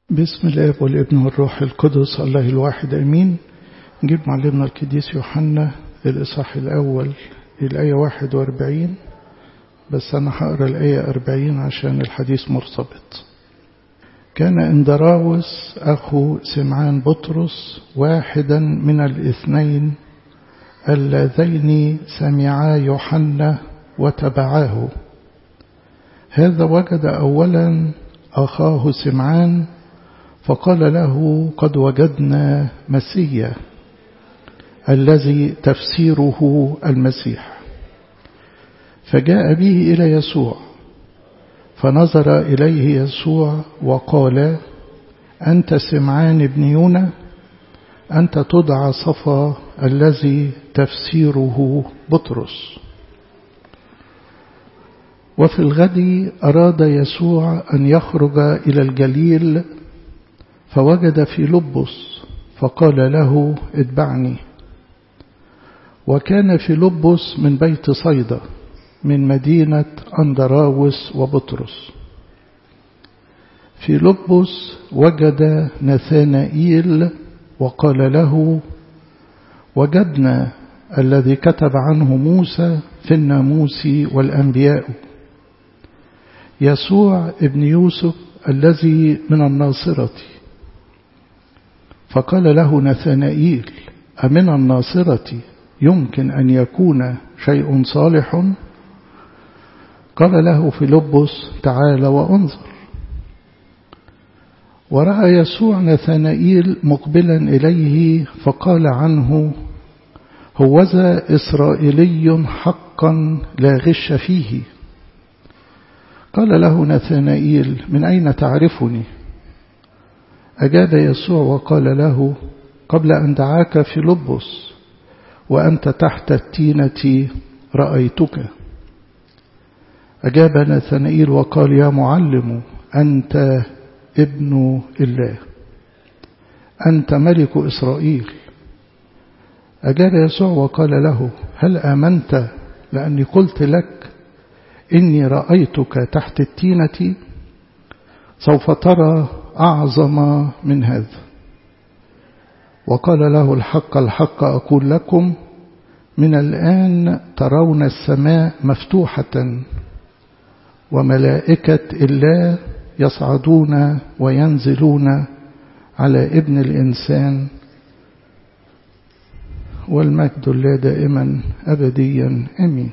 بسم الله والابن والروح القدس الله الواحد أمين نجيب معلمنا القديس يوحنا الإصحاح الأول الآية 41 بس أنا هقرأ الآية 40 عشان الحديث مرتبط كان اندراوس أخو سمعان بطرس واحدا من الاثنين اللذين سمعا يوحنا وتبعاه هذا وجد أولا أخاه سمعان فقال له قد وجدنا مسيا الذي تفسيره المسيح فجاء به إلى يسوع فنظر إليه يسوع وقال أنت سمعان بن يونا أنت تدعى صفا الذي تفسيره بطرس وفي الغد أراد يسوع أن يخرج إلى الجليل فوجد في لبس فقال له اتبعني وكان في لبس من بيت صيدا من مدينة أندراوس وبطرس في لبس وجد نثانائيل وقال له وجدنا الذي كتب عنه موسى في الناموس والأنبياء يسوع ابن يوسف الذي من الناصرة فقال له نثنائيل أمن الناصرة يمكن أن يكون شيء صالح قال له فيلبس تعال وانظر ورأى يسوع نثنائيل مقبلا إليه فقال عنه هوذا إسرائيلي حقا لا غش فيه قال له نثنائيل من أين تعرفني أجاب يسوع وقال له قبل أن دعاك في لبس وأنت تحت التينة رأيتك أجاب نثنائيل وقال يا معلم أنت ابن الله أنت ملك إسرائيل أجاب يسوع وقال له هل آمنت لأني قلت لك إني رأيتك تحت التينة سوف ترى أعظم من هذا وقال له الحق الحق أقول لكم من الآن ترون السماء مفتوحة وملائكة الله يصعدون وينزلون على ابن الإنسان والمجد الله دائما أبديا أمين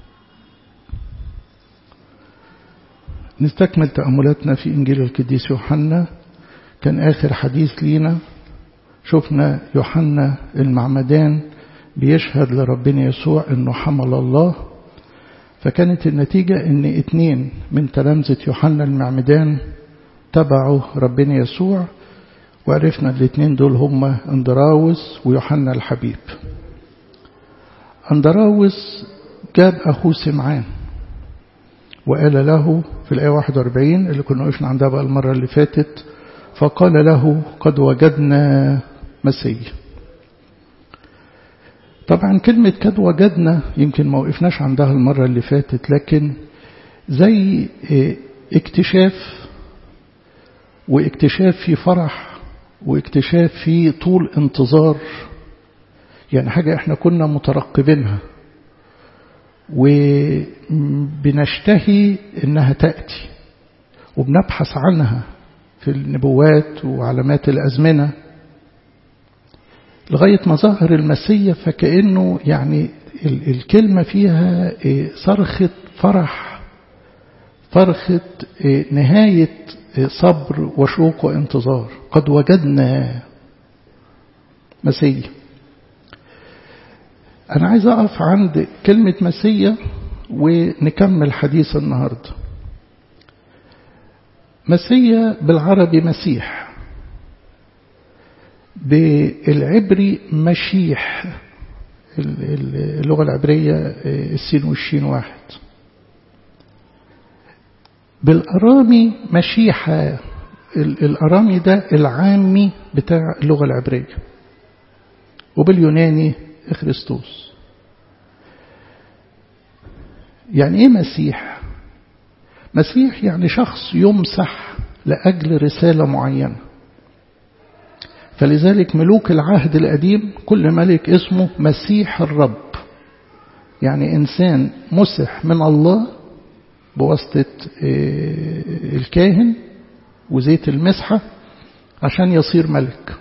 نستكمل تأملاتنا في إنجيل القديس يوحنا كان آخر حديث لينا شفنا يوحنا المعمدان بيشهد لربنا يسوع انه حمل الله فكانت النتيجة ان اتنين من تلامذة يوحنا المعمدان تبعوا ربنا يسوع وعرفنا الاتنين دول هما اندراوس ويوحنا الحبيب اندراوس جاب اخوه سمعان وقال له في الآية 41 اللي كنا وقفنا عندها بقى المرة اللي فاتت فقال له قد وجدنا مسيح طبعا كلمة قد وجدنا يمكن ما وقفناش عندها المرة اللي فاتت لكن زي اكتشاف واكتشاف في فرح واكتشاف في طول انتظار يعني حاجة احنا كنا مترقبينها وبنشتهي انها تأتي وبنبحث عنها في النبوات وعلامات الأزمنة لغاية ما ظهر المسيح فكأنه يعني الكلمة فيها صرخة فرح صرخة نهاية صبر وشوق وانتظار قد وجدنا مسيح أنا عايز أقف عند كلمة مسيا ونكمل حديث النهاردة مسيا بالعربي مسيح بالعبري مشيح اللغة العبرية السين والشين واحد بالأرامي مشيحة الأرامي ده العامي بتاع اللغة العبرية وباليوناني خريستوس يعني ايه مسيح مسيح يعني شخص يمسح لأجل رسالة معينة فلذلك ملوك العهد القديم كل ملك اسمه مسيح الرب يعني إنسان مسح من الله بواسطة الكاهن وزيت المسحة عشان يصير ملك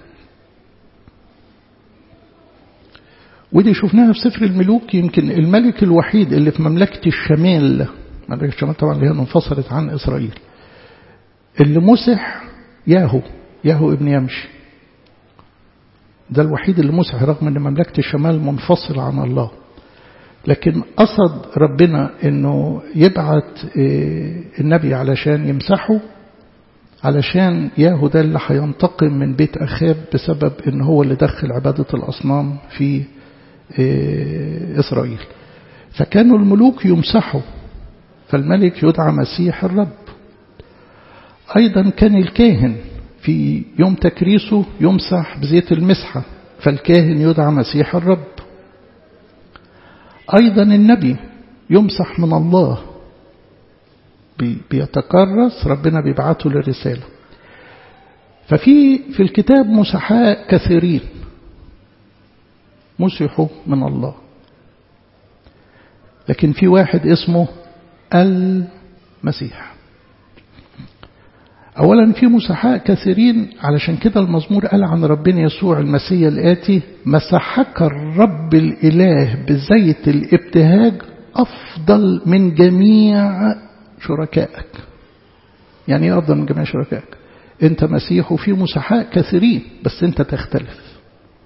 ودي شفناها في سفر الملوك يمكن الملك الوحيد اللي في مملكة الشمال مملكة الشمال طبعا اللي هي انفصلت عن إسرائيل اللي مسح ياهو ياهو ابن يمشي ده الوحيد اللي مسح رغم ان مملكة الشمال منفصلة عن الله لكن قصد ربنا انه يبعت النبي علشان يمسحه علشان ياهو ده اللي هينتقم من بيت أخاب بسبب ان هو اللي دخل عبادة الأصنام في إسرائيل فكانوا الملوك يمسحوا فالملك يدعى مسيح الرب أيضا كان الكاهن في يوم تكريسه يمسح بزيت المسحة فالكاهن يدعى مسيح الرب أيضا النبي يمسح من الله بيتكرس ربنا بيبعته للرسالة ففي في الكتاب مسحاء كثيرين مسحوا من الله لكن في واحد اسمه المسيح أولا في مسحاء كثيرين علشان كده المزمور قال عن ربنا يسوع المسيح الآتي مسحك الرب الإله بزيت الابتهاج أفضل من جميع شركائك يعني ايه أفضل من جميع شركائك أنت مسيح وفي مسحاء كثيرين بس أنت تختلف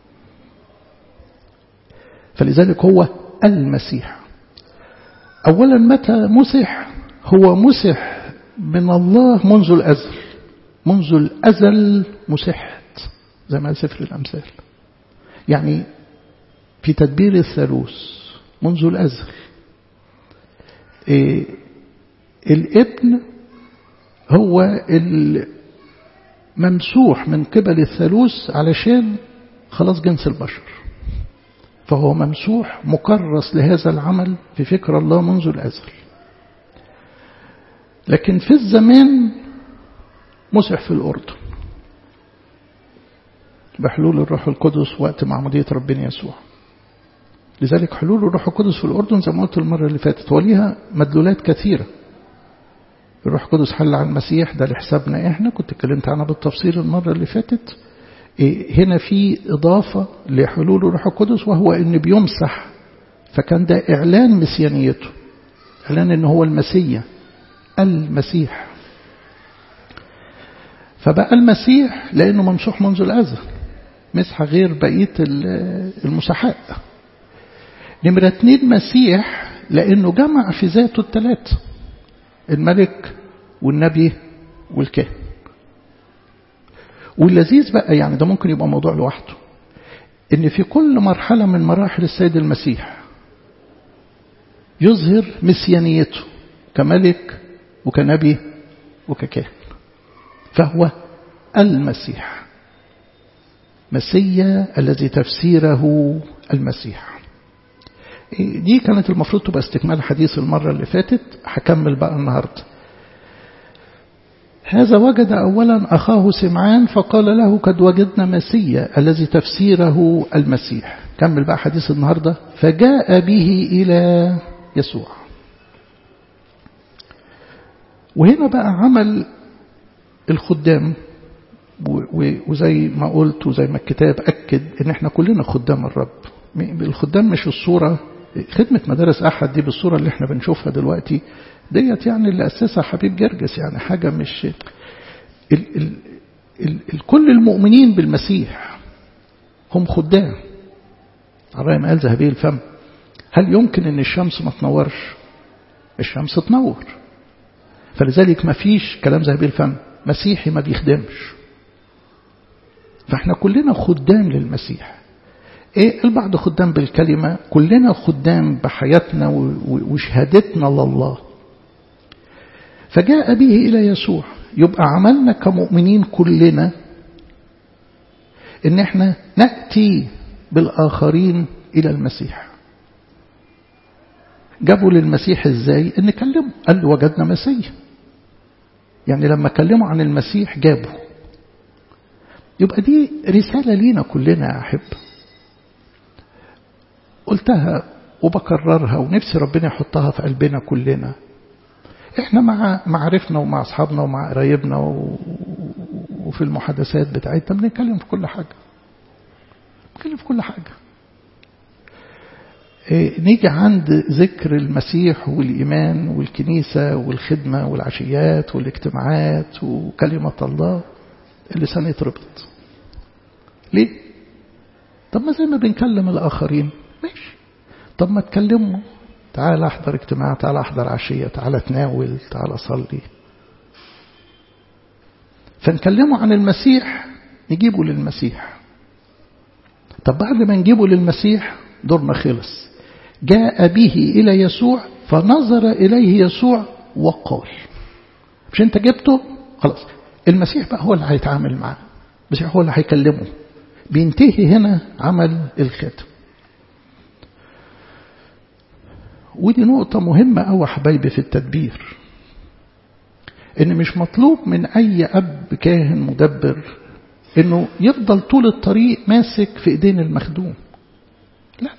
فلذلك هو المسيح أولا متى مسح هو مسح من الله منذ الأزل منذ الأزل مسحت زي ما سفر الأمثال يعني في تدبير الثالوث منذ الأزل إيه الابن هو الممسوح من قبل الثالوث علشان خلاص جنس البشر فهو ممسوح مكرس لهذا العمل في فكر الله منذ الأزل لكن في الزمان مسح في الأردن بحلول الروح القدس وقت معمودية ربنا يسوع لذلك حلول الروح القدس في الأردن زي ما قلت المرة اللي فاتت وليها مدلولات كثيرة الروح القدس حل على المسيح ده لحسابنا احنا كنت اتكلمت عنها بالتفصيل المرة اللي فاتت هنا في إضافة لحلول الروح القدس وهو إن بيمسح فكان ده إعلان مسيانيته إعلان إن هو المسيح المسيح فبقى المسيح لأنه ممسوح منذ الأزل مسحة غير بقية المسحاء نمرة اتنين مسيح لأنه جمع في ذاته الثلاثة الملك والنبي والكاهن واللذيذ بقى يعني ده ممكن يبقى موضوع لوحده ان في كل مرحلة من مراحل السيد المسيح يظهر مسيانيته كملك وكنبي وككاهن فهو المسيح مسيا الذي تفسيره المسيح دي كانت المفروض تبقى استكمال حديث المرة اللي فاتت هكمل بقى النهاردة هذا وجد أولا أخاه سمعان فقال له قد وجدنا مسيا الذي تفسيره المسيح كمل بقى حديث النهاردة فجاء به إلى يسوع وهنا بقى عمل الخدام وزي ما قلت وزي ما الكتاب أكد إن احنا كلنا خدام الرب الخدام مش الصورة خدمة مدارس أحد دي بالصورة اللي احنا بنشوفها دلوقتي ديت يعني اللي أسسها حبيب جرجس يعني حاجة مش ال ال ال ال كل المؤمنين بالمسيح هم خدام الرأي ما قال ذهبي الفم هل يمكن ان الشمس ما تنورش الشمس تنور فلذلك ما فيش كلام ذهبي الفم مسيحي ما بيخدمش فاحنا كلنا خدام للمسيح ايه البعض خدام بالكلمة كلنا خدام بحياتنا وشهادتنا لله فجاء به إلى يسوع يبقى عملنا كمؤمنين كلنا ان احنا نأتي بالآخرين إلى المسيح جابوا للمسيح ازاي ان كلموا قال له وجدنا مسيح يعني لما كلموا عن المسيح جابوا يبقى دي رسالة لينا كلنا يا أحب قلتها وبكررها ونفسي ربنا يحطها في قلبنا كلنا احنا مع معارفنا ومع اصحابنا ومع قرايبنا وفي المحادثات بتاعتنا بنتكلم في كل حاجه بنتكلم في كل حاجه إيه نيجي عند ذكر المسيح والإيمان والكنيسة والخدمة والعشيات والاجتماعات وكلمة الله اللسان يتربط ليه؟ طب ما زي ما بنكلم الآخرين ماشي طب ما تكلموا تعال احضر اجتماع تعال احضر عشية تعال تناول تعال صلي فنكلموا عن المسيح نجيبه للمسيح طب بعد ما نجيبه للمسيح دورنا خلص جاء به إلى يسوع فنظر إليه يسوع وقال مش انت جبته خلاص المسيح بقى هو اللي هيتعامل معاه المسيح هو اللي هيكلمه بينتهي هنا عمل الخاتم ودي نقطة مهمة أوي حبايبي في التدبير إن مش مطلوب من أي أب كاهن مدبر إنه يفضل طول الطريق ماسك في إيدين المخدوم لا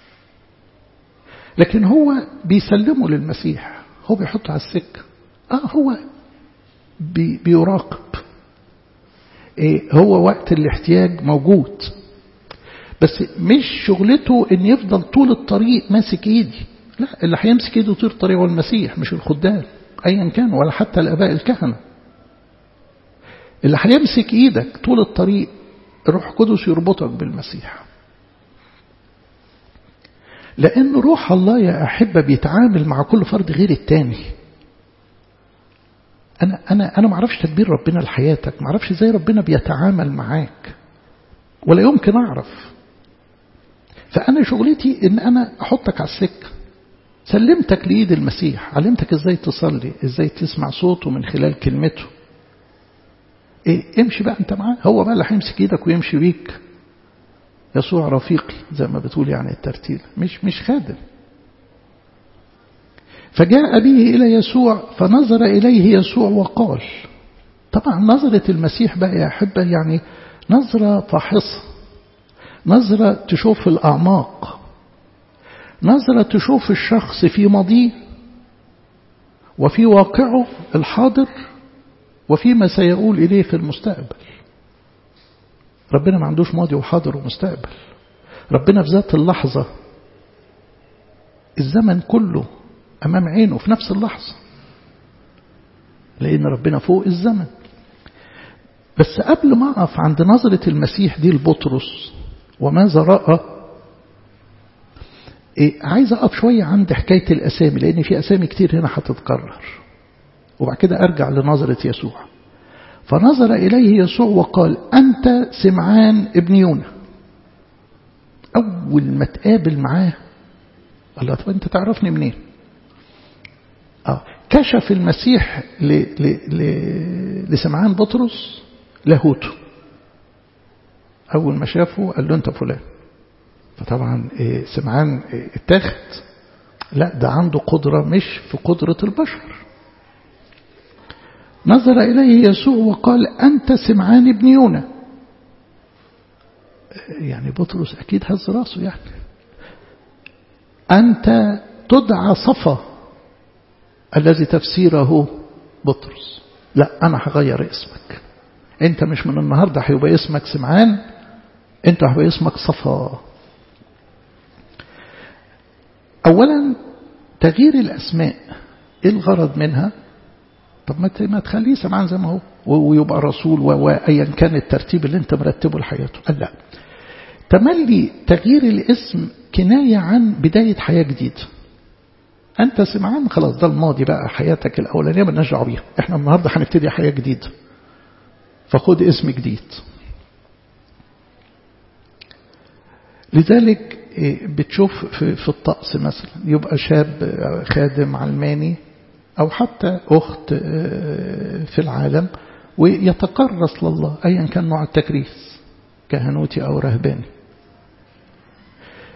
لكن هو بيسلمه للمسيح هو بيحطه على السكة آه هو بي بيراقب إيه هو وقت الاحتياج موجود بس مش شغلته ان يفضل طول الطريق ماسك ايدي لا اللي هيمسك ايده طول الطريق هو المسيح مش الخدام ايا كان ولا حتى الاباء الكهنه اللي هيمسك ايدك طول الطريق الروح القدس يربطك بالمسيح لأن روح الله يا أحبة بيتعامل مع كل فرد غير التاني أنا أنا أنا ما أعرفش تدبير ربنا لحياتك ما أعرفش إزاي ربنا بيتعامل معاك ولا يمكن أعرف فأنا شغلتي إن أنا أحطك على السكة سلمتك لإيد المسيح علمتك إزاي تصلي إزاي تسمع صوته من خلال كلمته إيه امشي بقى أنت معاه هو بقى اللي هيمسك إيدك ويمشي بيك يسوع رفيقي زي ما بتقول يعني الترتيل مش مش خادم فجاء به إلى يسوع فنظر إليه يسوع وقال طبعا نظرة المسيح بقى يا أحبة يعني نظرة فاحصة نظرة تشوف الأعماق نظرة تشوف الشخص في ماضيه وفي واقعه الحاضر وفيما سيقول إليه في المستقبل ربنا ما عندوش ماضي وحاضر ومستقبل ربنا في ذات اللحظة الزمن كله أمام عينه في نفس اللحظة لأن ربنا فوق الزمن بس قبل ما أقف عند نظرة المسيح دي لبطرس وماذا رأى إيه عايز أقف شوية عند حكاية الأسامي لأن في أسامي كتير هنا هتتكرر وبعد كده أرجع لنظرة يسوع فنظر إليه يسوع وقال أنت سمعان ابن يونا أول ما تقابل معاه الله طب أنت تعرفني منين آه كشف المسيح ل... ل... ل... لسمعان بطرس لاهوته أول ما شافه قال له أنت فلان فطبعا سمعان اتاخد لا ده عنده قدرة مش في قدرة البشر نظر إليه يسوع وقال أنت سمعان ابن يونا يعني بطرس أكيد هز راسه يعني أنت تدعى صفا الذي تفسيره بطرس لا أنا هغير اسمك أنت مش من النهاردة هيبقى اسمك سمعان أنت هيبقى اسمك صفا أولا تغيير الأسماء إيه الغرض منها طب ما تخليه سمعان زي ما هو ويبقى رسول وأيا كان الترتيب اللي انت مرتبه لحياته قال لا تملي تغيير الاسم كناية عن بداية حياة جديدة أنت سمعان خلاص ده الماضي بقى حياتك الأولانية مالناش دعوه بيها احنا النهاردة هنبتدي حياة جديدة فخد اسم جديد لذلك بتشوف في الطقس مثلا يبقى شاب خادم علماني أو حتى أخت في العالم ويتكرس لله أيا كان نوع التكريس كهنوتي أو رهباني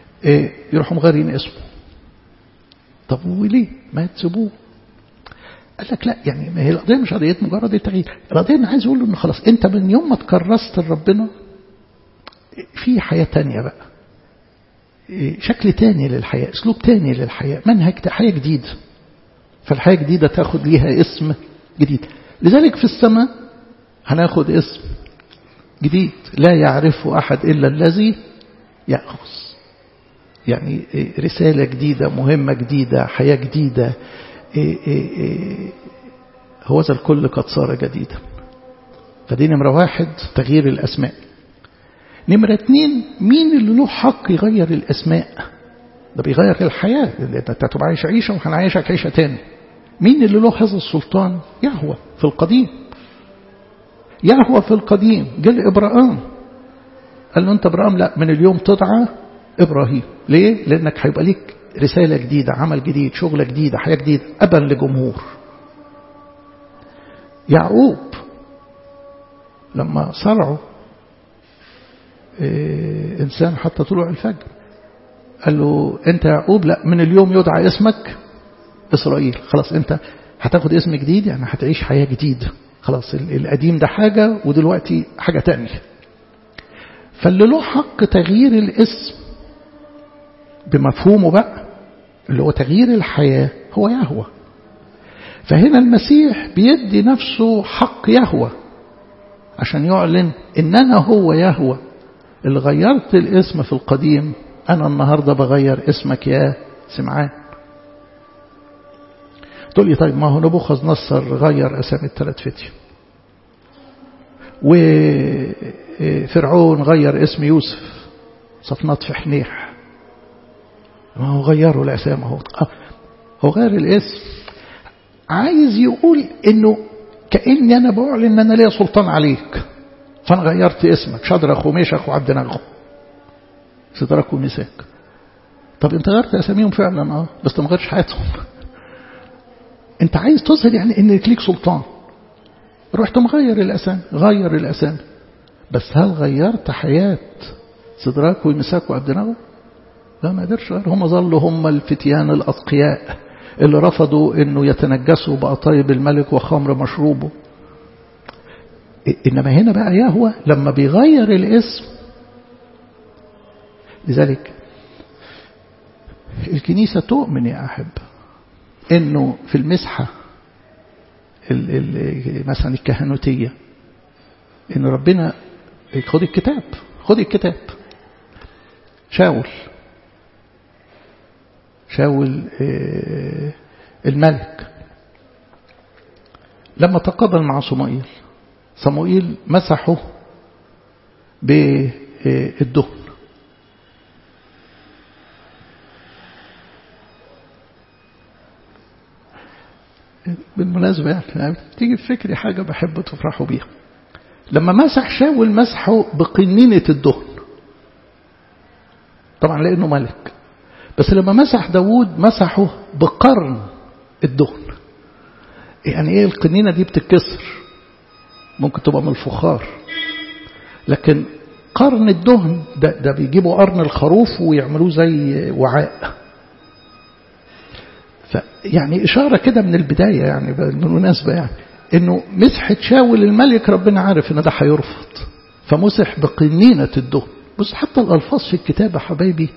يروحوا مغيرين اسمه طب وليه ما تسيبوه قال لك لا يعني ما هي القضية مش قضية مجرد التغيير القضية أنا عايز أقول له إن خلاص أنت من يوم ما تكرست لربنا في حياة تانية بقى شكل تاني للحياة اسلوب تاني للحياة منهج حياة جديدة فالحياة جديدة تاخد ليها اسم جديد لذلك في السماء هناخد اسم جديد لا يعرف أحد إلا الذي يأخذ يعني رسالة جديدة مهمة جديدة حياة جديدة هو ذا الكل قد صار جديدا فدي نمرة واحد تغيير الأسماء نمرة اتنين مين اللي له حق يغير الأسماء ده بيغير الحياة انت تبقى عايش عيشة وهنعيشك عيشة تاني مين اللي له هذا السلطان يهوى في القديم يهوى في القديم جل إبراهيم قال له أنت إبراهيم لا من اليوم تدعى إبراهيم ليه؟ لأنك هيبقى ليك رسالة جديدة عمل جديد شغلة جديدة حياة جديدة أبا لجمهور يعقوب لما صرعوا إيه إنسان حتى طلوع الفجر قال له أنت يعقوب لا من اليوم يدعى اسمك إسرائيل خلاص أنت هتاخد اسم جديد يعني هتعيش حياة جديدة خلاص القديم ده حاجة ودلوقتي حاجة تانية فاللي له حق تغيير الاسم بمفهومه بقى اللي هو تغيير الحياة هو يهوى فهنا المسيح بيدي نفسه حق يهوى عشان يعلن ان انا هو يهوى اللي غيرت الاسم في القديم انا النهاردة بغير اسمك يا سمعان تقول لي طيب ما هو نبوخذ نصر غير اسامي الثلاث فتية وفرعون غير اسم يوسف صفنات في حنيح ما هو غيروا الاسامي هو هو غير الاسم عايز يقول انه كاني انا بعلن ان انا ليا سلطان عليك فانا غيرت اسمك شدرخ وميشخ وعبد نغو صدرك ومساك طب انت غيرت اساميهم فعلا اه بس ما غيرش حياتهم انت عايز تظهر يعني ان ليك سلطان رحت مغير الاسامي غير الاسامي بس هل غيرت حياة صدراك ومساك وعبد نغو لا ما قدرش غير هم ظلوا هم الفتيان الأتقياء اللي رفضوا انه يتنجسوا بقطايب الملك وخمر مشروبه انما هنا بقى يهوى لما بيغير الاسم لذلك الكنيسة تؤمن يا أحب انه في المسحة ال ال مثلا الكهنوتية ان ربنا خد الكتاب خد الكتاب شاول شاول الملك لما تقابل مع صموئيل صموئيل مسحه بالدهن بالمناسبة يعني تيجي في فكري حاجة بحب تفرحوا بيها لما مسح شاول مسحه بقنينة الدهن طبعا لأنه ملك بس لما مسح داوود مسحه بقرن الدهن يعني ايه القنينة دي بتتكسر ممكن تبقى من الفخار لكن قرن الدهن ده, ده بيجيبوا قرن الخروف ويعملوه زي وعاء يعني إشارة كده من البداية يعني بالمناسبة يعني إنه مسحة شاول الملك ربنا عارف إن ده هيرفض فمسح بقنينة الدهن بص حتى الألفاظ في الكتاب يا حبايبي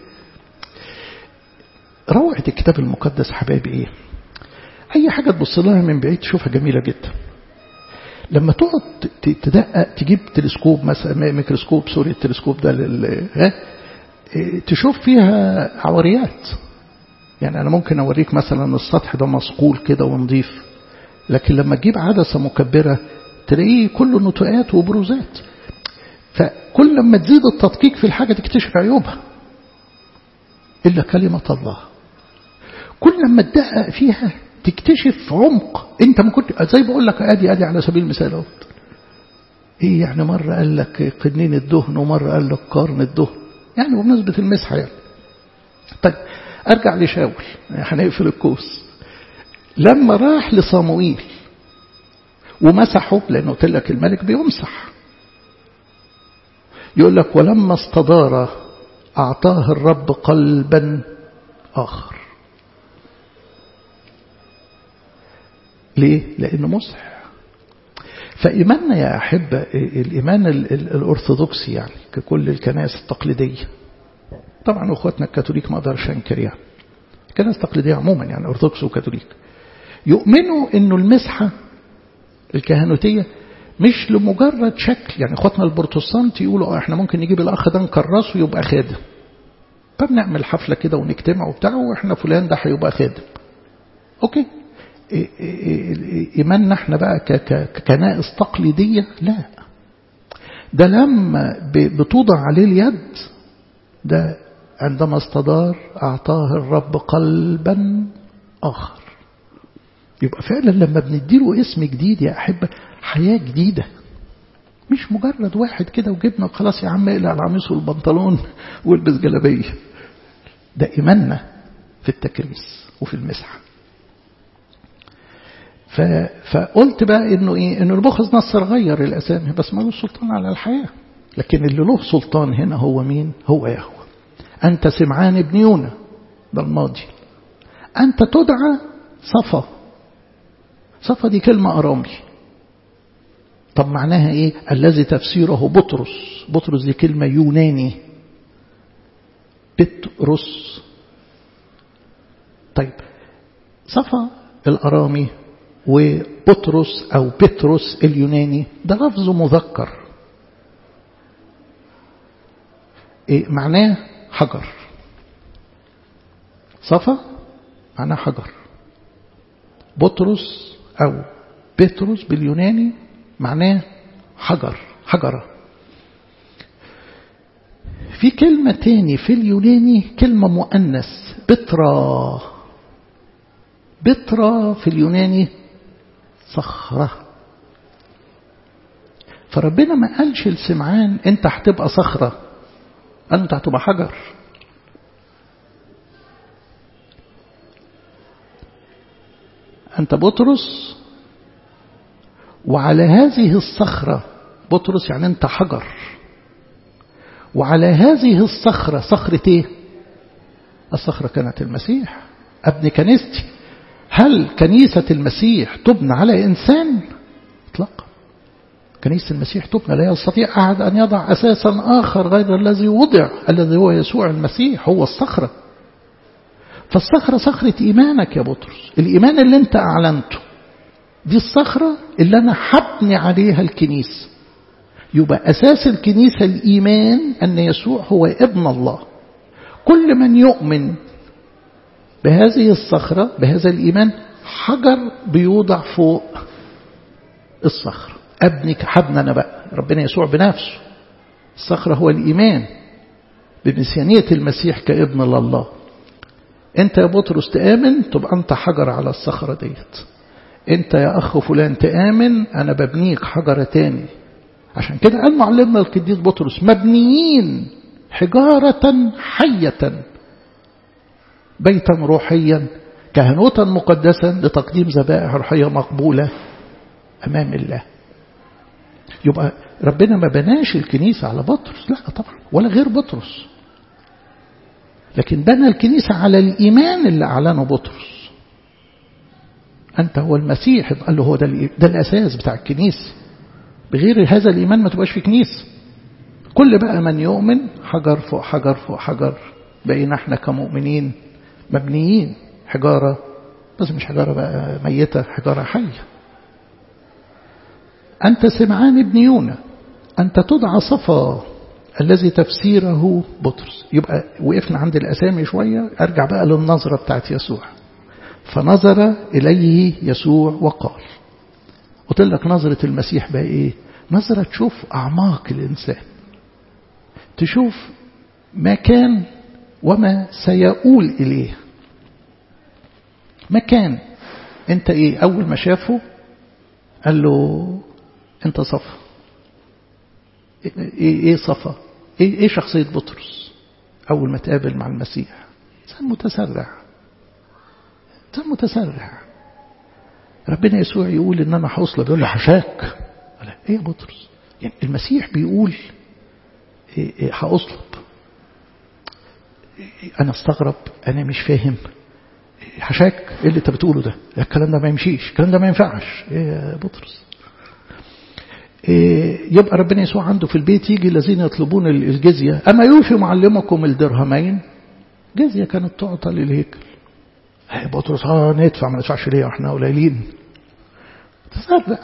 روعة الكتاب المقدس حبايبي إيه أي حاجة تبص لها من بعيد تشوفها جميلة جدا لما تقعد تدقق تجيب تلسكوب مثلا ميكروسكوب سوري التلسكوب ده لل ها تشوف فيها عوريات يعني أنا ممكن أوريك مثلا السطح ده مصقول كده ونظيف لكن لما تجيب عدسة مكبرة تلاقيه كله نتوءات وبروزات فكل لما تزيد التدقيق في الحاجة تكتشف عيوبها إلا كلمة الله كل لما تدقق فيها تكتشف عمق انت ما كنت زي بقول لك ادي ادي على سبيل المثال اهو ايه يعني مره قال لك قنين الدهن ومره قال لك قرن الدهن يعني بمناسبه المسحه يعني طيب ارجع لشاول هنقفل الكوس لما راح لصموئيل ومسحه لانه قلت لك الملك بيمسح يقول لك ولما استدار اعطاه الرب قلبا اخر ليه؟ لأنه مسح فإيماننا يا أحبة الإيمان الأرثوذكسي يعني ككل الكنائس التقليدية طبعا أخواتنا الكاثوليك ما أقدرش أنكر يعني الكنائس التقليدية عموما يعني أرثوذكس وكاثوليك يؤمنوا إنه المسحة الكهنوتية مش لمجرد شكل يعني اخواتنا البروتستانت يقولوا احنا ممكن نجيب الاخ ده نكرسه يبقى خادم طب نعمل حفله كده ونجتمع وبتاع واحنا فلان ده هيبقى خادم اوكي ايماننا احنا بقى ككنائس تقليديه لا ده لما بتوضع عليه اليد ده عندما استدار اعطاه الرب قلبا اخر يبقى فعلا لما بنديله اسم جديد يا أحبة حياة جديدة مش مجرد واحد كده وجبنا خلاص يا عم اقلع القميص والبنطلون والبس جلابية ده إيماننا في التكريس وفي المسحة ف... فقلت بقى انه ايه انه البخز نصر غير الاسامي بس ملوش سلطان على الحياه لكن اللي له سلطان هنا هو مين هو يهوه انت سمعان ابن يونا ده الماضي انت تدعى صفا صفا دي كلمة أرامي طب معناها إيه الذي تفسيره بطرس بطرس دي كلمة يوناني بطرس طيب صفا الأرامي وبطرس أو بطرس اليوناني ده لفظ مذكر إيه معناه حجر صفا معناه حجر بطرس أو بطرس باليوناني معناه حجر حجرة في كلمة تاني في اليوناني كلمة مؤنث بترا بترا في اليوناني صخرة فربنا ما قالش لسمعان انت هتبقى صخرة قال انت هتبقى حجر أنت بطرس وعلى هذه الصخرة بطرس يعني أنت حجر وعلى هذه الصخرة صخرة إيه؟ الصخرة كانت المسيح ابن كنيستي هل كنيسة المسيح تبنى على إنسان؟ اطلاقا كنيسة المسيح تبنى لا يستطيع أحد أن يضع أساسا آخر غير الذي وضع الذي هو يسوع المسيح هو الصخرة فالصخرة صخرة إيمانك يا بطرس الإيمان اللي أنت أعلنته دي الصخرة اللي أنا حبني عليها الكنيسة يبقى أساس الكنيسة الإيمان أن يسوع هو ابن الله كل من يؤمن بهذه الصخرة بهذا الإيمان حجر بيوضع فوق الصخرة أبنك حبنا أنا بقى ربنا يسوع بنفسه الصخرة هو الإيمان بمسيانية المسيح كابن لله انت يا بطرس تآمن تبقى انت حجر على الصخرة ديت انت يا اخ فلان تآمن انا ببنيك حجرة تاني عشان كده قال معلمنا القديس بطرس مبنيين حجارة حية بيتا روحيا كهنوتا مقدسا لتقديم ذبائح روحية مقبولة أمام الله يبقى ربنا ما بناش الكنيسة على بطرس لا طبعا ولا غير بطرس لكن بنى الكنيسة على الإيمان اللي أعلنه بطرس أنت هو المسيح قال له هو ده, ده الأساس بتاع الكنيسة بغير هذا الإيمان ما تبقاش في كنيسة كل بقى من يؤمن حجر فوق حجر فوق حجر بقينا احنا كمؤمنين مبنيين حجارة بس مش حجارة بقى ميتة حجارة حية أنت سمعان ابن يونا أنت تدعى صفا الذي تفسيره بطرس يبقى وقفنا عند الأسامي شوية أرجع بقى للنظرة بتاعت يسوع فنظر إليه يسوع وقال قلت لك نظرة المسيح بقى إيه نظرة تشوف أعماق الإنسان تشوف ما كان وما سيؤول إليه مكان انت ايه اول ما شافه قال له انت صفا ايه ايه صفا ايه ايه شخصيه بطرس اول ما تقابل مع المسيح انسان متسرع انسان متسرع ربنا يسوع يقول ان انا هوصل بيقول له حشاك ايه يا بطرس يعني المسيح بيقول إيه إيه هأصلب أنا استغرب أنا مش فاهم حشاك ايه اللي انت بتقوله ده الكلام ده ما يمشيش الكلام ده ما ينفعش ايه يا بطرس إيه يبقى ربنا يسوع عنده في البيت يجي الذين يطلبون الجزية أما يوفي معلمكم الدرهمين جزية كانت تعطى للهيكل هي بطرس اه ندفع ما ندفعش ليه احنا قليلين تصدق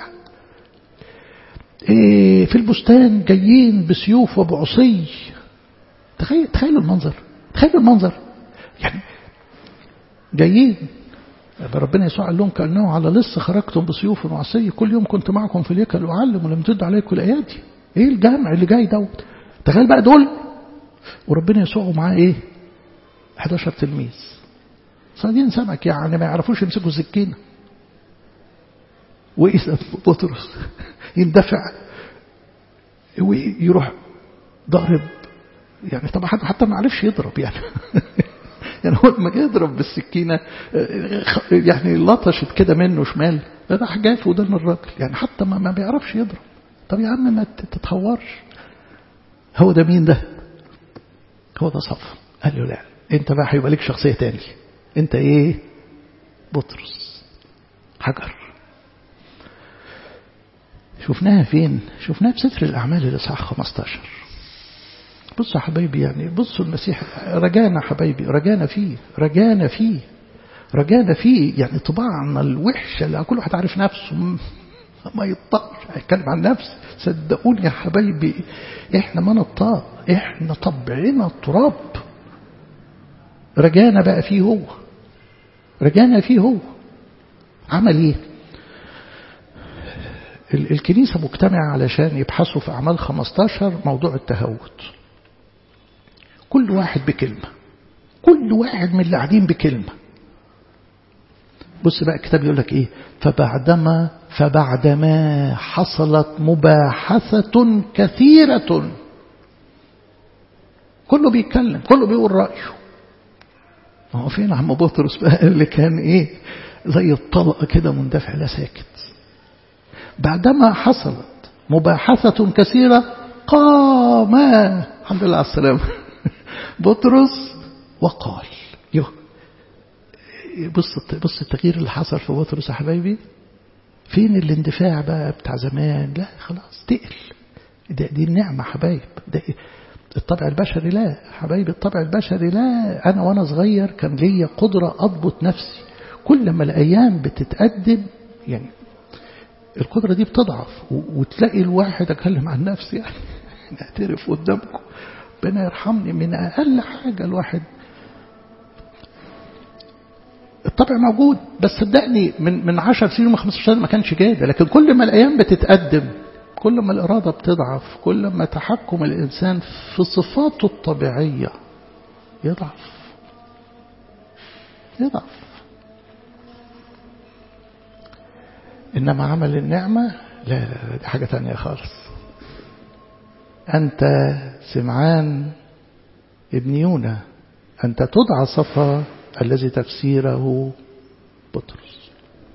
إيه في البستان جايين بسيوف وبعصي تخيل تخيلوا المنظر تخيلوا المنظر يعني جايين ربنا يسوع قال لهم كأنه على لص خرجتم بسيوف وعصي كل يوم كنت معكم في الهيكل أعلم ولم تد عليكم الأيادي إيه الجامع اللي جاي دوت تخيل بقى دول وربنا يسوع معاه إيه 11 تلميذ صيادين سمك يعني ما يعرفوش يمسكوا سكينة وإذا بطرس يندفع ويروح ضارب يعني طبعا حتى ما عرفش يضرب يعني يعني هو لما جه يضرب بالسكينة يعني لطشت كده منه شمال راح جاي في ودان الراجل يعني حتى ما, ما بيعرفش يضرب طب يا عم ما تتهورش هو ده مين ده هو ده صف قال له لا انت بقى هيبقى لك شخصية تاني انت ايه بطرس حجر شفناها فين شفناها في سفر الأعمال الإصحاح 15 بصوا يا حبايبي يعني بصوا المسيح رجانا حبايبي رجانا فيه رجانا فيه رجانا فيه يعني طباعنا الوحشة اللي كل واحد عارف نفسه ما يطقش هيتكلم عن نفسه صدقوني يا حبايبي احنا ما نطاق احنا طبعنا تراب رجانا بقى فيه هو رجانا فيه هو عمل ايه الكنيسة مجتمعة علشان يبحثوا في أعمال 15 موضوع التهوت كل واحد بكلمة كل واحد من اللي قاعدين بكلمة بص بقى الكتاب يقول لك ايه فبعدما فبعدما حصلت مباحثة كثيرة كله بيتكلم كله بيقول رأيه ما هو فين عم بطرس بقى اللي كان ايه زي الطلقة كده مندفع لا ساكت بعدما حصلت مباحثة كثيرة قام الحمد لله على السلامة بطرس وقال يو بص بص التغيير اللي حصل في بطرس يا حبايبي فين الاندفاع بقى بتاع زمان لا خلاص تقل ده دي النعمة حبايب ده الطبع البشري لا حبايبي الطبع البشري لا أنا وأنا صغير كان ليا قدرة أضبط نفسي كل ما الأيام بتتقدم يعني القدرة دي بتضعف وتلاقي الواحد أكلم عن نفسي يعني أعترف قدامكم ربنا يرحمني من أقل حاجة الواحد الطبع موجود بس صدقني من من 10 سنين و15 سنة ما كانش كده لكن كل ما الأيام بتتقدم كل ما الإرادة بتضعف كل ما تحكم الإنسان في صفاته الطبيعية يضعف يضعف إنما عمل النعمة لا لا دي حاجة تانية خالص أنت سمعان ابن يونا أنت تدعى صفا الذي تفسيره بطرس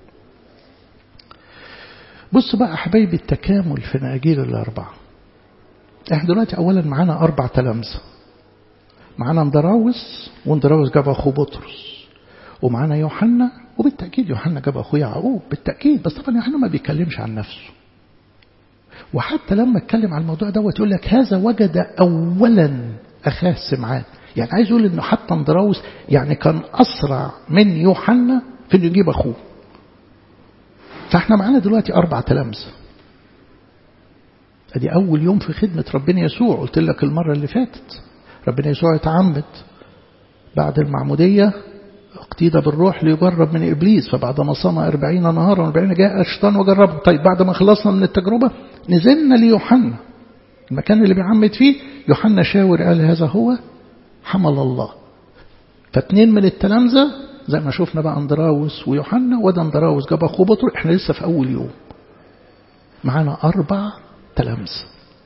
بص بقى حبايبي التكامل في الأناجيل الأربعة احنا دلوقتي أولا معانا أربع تلامذة معانا اندراوس واندراوس جاب أخوه بطرس ومعانا يوحنا وبالتأكيد يوحنا جاب أخوه يعقوب بالتأكيد بس طبعا يوحنا ما بيتكلمش عن نفسه وحتى لما اتكلم عن الموضوع دوت يقول لك هذا وجد أولا أخاه سمعان يعني عايز يقول انه حتى اندراوس يعني كان أسرع من يوحنا في انه يجيب أخوه فاحنا معانا دلوقتي أربع تلامذة ادي أول يوم في خدمة ربنا يسوع قلت لك المرة اللي فاتت ربنا يسوع يتعمد بعد المعمودية اقتيد بالروح ليجرب من إبليس فبعد ما صام أربعين نهارا وأربعين جاء الشيطان وجربه طيب بعد ما خلصنا من التجربة نزلنا ليوحنا المكان اللي بيعمد فيه يوحنا شاور قال هذا هو حمل الله فاتنين من التلامذة زي ما شفنا بقى اندراوس ويوحنا وده اندراوس جاب اخوه بطرس احنا لسه في اول يوم معانا اربع تلامذة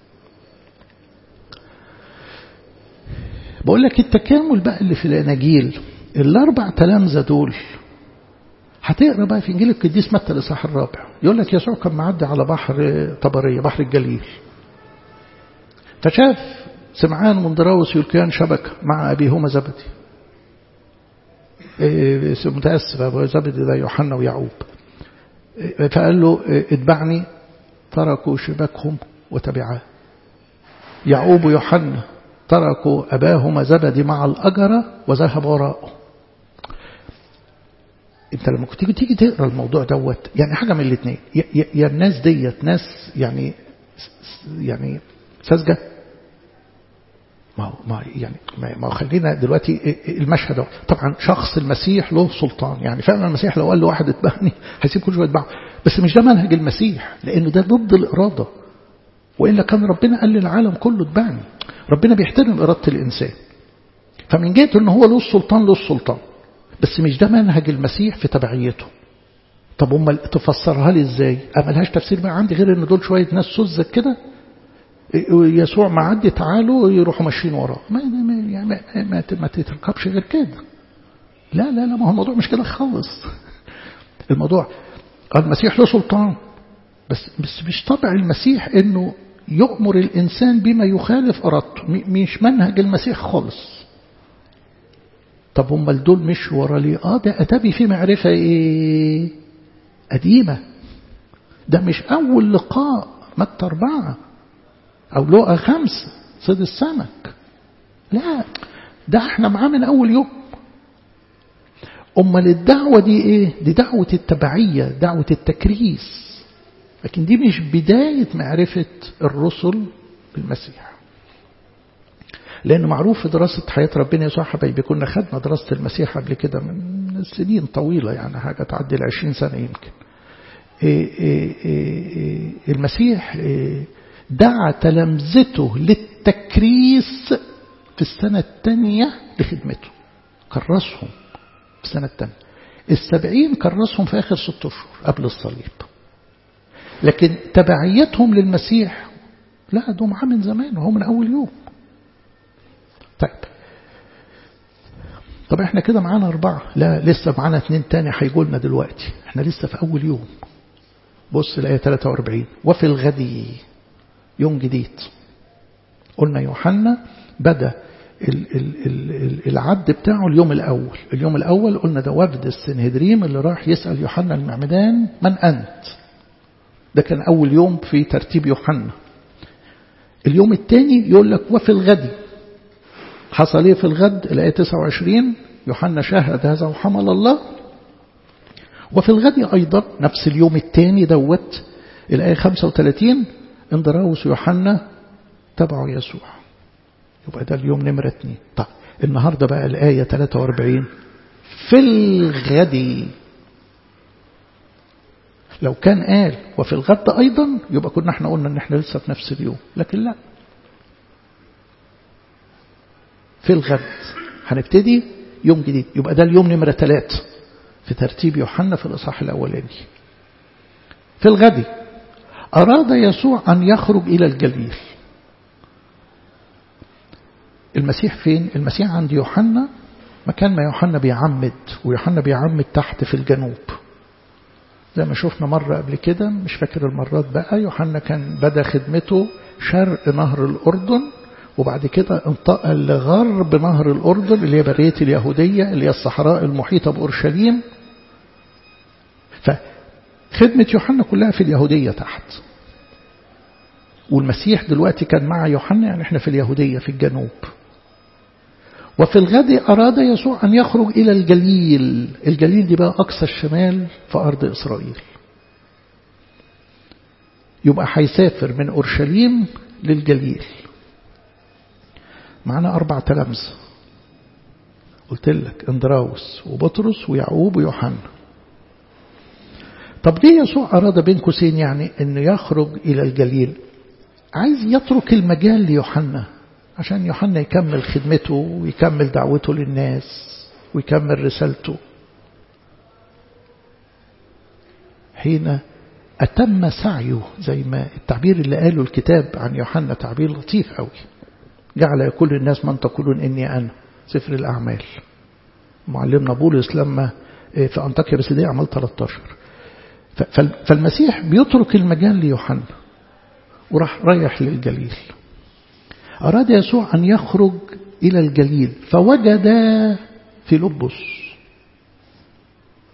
بقول لك التكامل بقى اللي في الاناجيل الاربع تلامذة دول هتقرا بقى في انجيل القديس متى الاصحاح الرابع يقول لك يسوع كان معدي على بحر طبريه بحر الجليل فشاف سمعان واندراوس يلقيان شبكه مع ابيهما زبدي متأسف أبو زبد ده يوحنا ويعقوب فقال له اتبعني تركوا شباكهم وتبعاه يعقوب ويوحنا تركوا أباهما زبدي مع الأجرة وذهب وراءه انت لما كنت تيجي تقرا الموضوع دوت يعني حاجه من الاثنين يا, يا الناس ديت ناس يعني يعني ساذجه ما ما يعني ما خلينا دلوقتي المشهد طبعا شخص المسيح له سلطان يعني فعلا المسيح لو قال له واحد اتبعني هيسيب كل شويه يتبعه بس مش ده منهج المسيح لانه ده ضد الاراده والا كان ربنا قال للعالم كله اتبعني ربنا بيحترم اراده الانسان فمن جهه ان هو له السلطان له السلطان بس مش ده منهج المسيح في تبعيته طب امال تفسرها لي ازاي ملهاش تفسير بقى عندي غير ان دول شويه ناس سذج كده يسوع معدي تعالوا يروحوا ماشيين وراه ما ما يعني ما, ما, ما تتركبش غير كده لا لا لا ما هو الموضوع مش كده خالص الموضوع المسيح له سلطان بس بس مش طبع المسيح انه يؤمر الانسان بما يخالف ارادته مش منهج المسيح خالص طب هم دول مش ورا ليه اه ده اتابي في معرفه ايه قديمه ده مش اول لقاء متى اربعه او لقى خمسه صيد السمك لا ده احنا معاه من اول يوم امال الدعوه دي ايه دي دعوه التبعيه دعوه التكريس لكن دي مش بدايه معرفه الرسل بالمسيح لأنه معروف في دراسة حياة ربنا يسوع حبايبي كنا خدنا دراسة المسيح قبل كده من سنين طويلة يعني حاجة تعدي العشرين سنة يمكن إيه إيه إيه المسيح دعا تلامذته للتكريس في السنة الثانية لخدمته كرسهم في السنة الثانية السبعين كرسهم في آخر ست أشهر قبل الصليب لكن تبعيتهم للمسيح لا ده معاه من زمان وهو من أول يوم طيب طب احنا كده معانا أربعة لا لسه معانا اثنين تاني هيجوا لنا دلوقتي احنا لسه في أول يوم بص الآية 43 وفي الغد يوم جديد قلنا يوحنا بدأ العد بتاعه اليوم الأول اليوم الأول قلنا ده وفد السنهدريم اللي راح يسأل يوحنا المعمدان من أنت ده كان أول يوم في ترتيب يوحنا اليوم الثاني يقول لك وفي الغد حصل ايه في الغد الآية 29 يوحنا شاهد هذا وحمل الله وفي الغد أيضا نفس اليوم الثاني دوت الآية 35 اندراوس يوحنا تبعوا يسوع يبقى ده اليوم نمرة اثنين طيب النهاردة بقى الآية 43 في الغد لو كان قال وفي الغد أيضا يبقى كنا احنا قلنا ان احنا لسه في نفس اليوم لكن لا في الغد هنبتدي يوم جديد يبقى ده اليوم نمرة ثلاثة في ترتيب يوحنا في الإصحاح الأولاني في الغد أراد يسوع أن يخرج إلى الجليل المسيح فين؟ المسيح عند يوحنا مكان ما يوحنا بيعمد ويوحنا بيعمد تحت في الجنوب زي ما شفنا مرة قبل كده مش فاكر المرات بقى يوحنا كان بدأ خدمته شرق نهر الأردن وبعد كده انتقل لغرب نهر الأردن اللي هي برية اليهودية اللي هي الصحراء المحيطة بأورشليم فخدمة يوحنا كلها في اليهودية تحت والمسيح دلوقتي كان مع يوحنا يعني احنا في اليهودية في الجنوب وفي الغد أراد يسوع أن يخرج إلى الجليل الجليل دي بقى أقصى الشمال في أرض إسرائيل يبقى هيسافر من أورشليم للجليل معنا أربع تلامذة قلت لك اندراوس وبطرس ويعقوب ويوحنا طب ليه يسوع أراد بين قوسين يعني أنه يخرج إلى الجليل عايز يترك المجال ليوحنا عشان يوحنا يكمل خدمته ويكمل دعوته للناس ويكمل رسالته حين أتم سعيه زي ما التعبير اللي قاله الكتاب عن يوحنا تعبير لطيف قوي جعل يقول الناس من تقولون إني أنا سفر الأعمال معلمنا بولس لما في أنطاكيا بسيدية عمل 13 فالمسيح بيترك المجال ليوحنا وراح رايح للجليل أراد يسوع أن يخرج إلى الجليل فوجد في لبس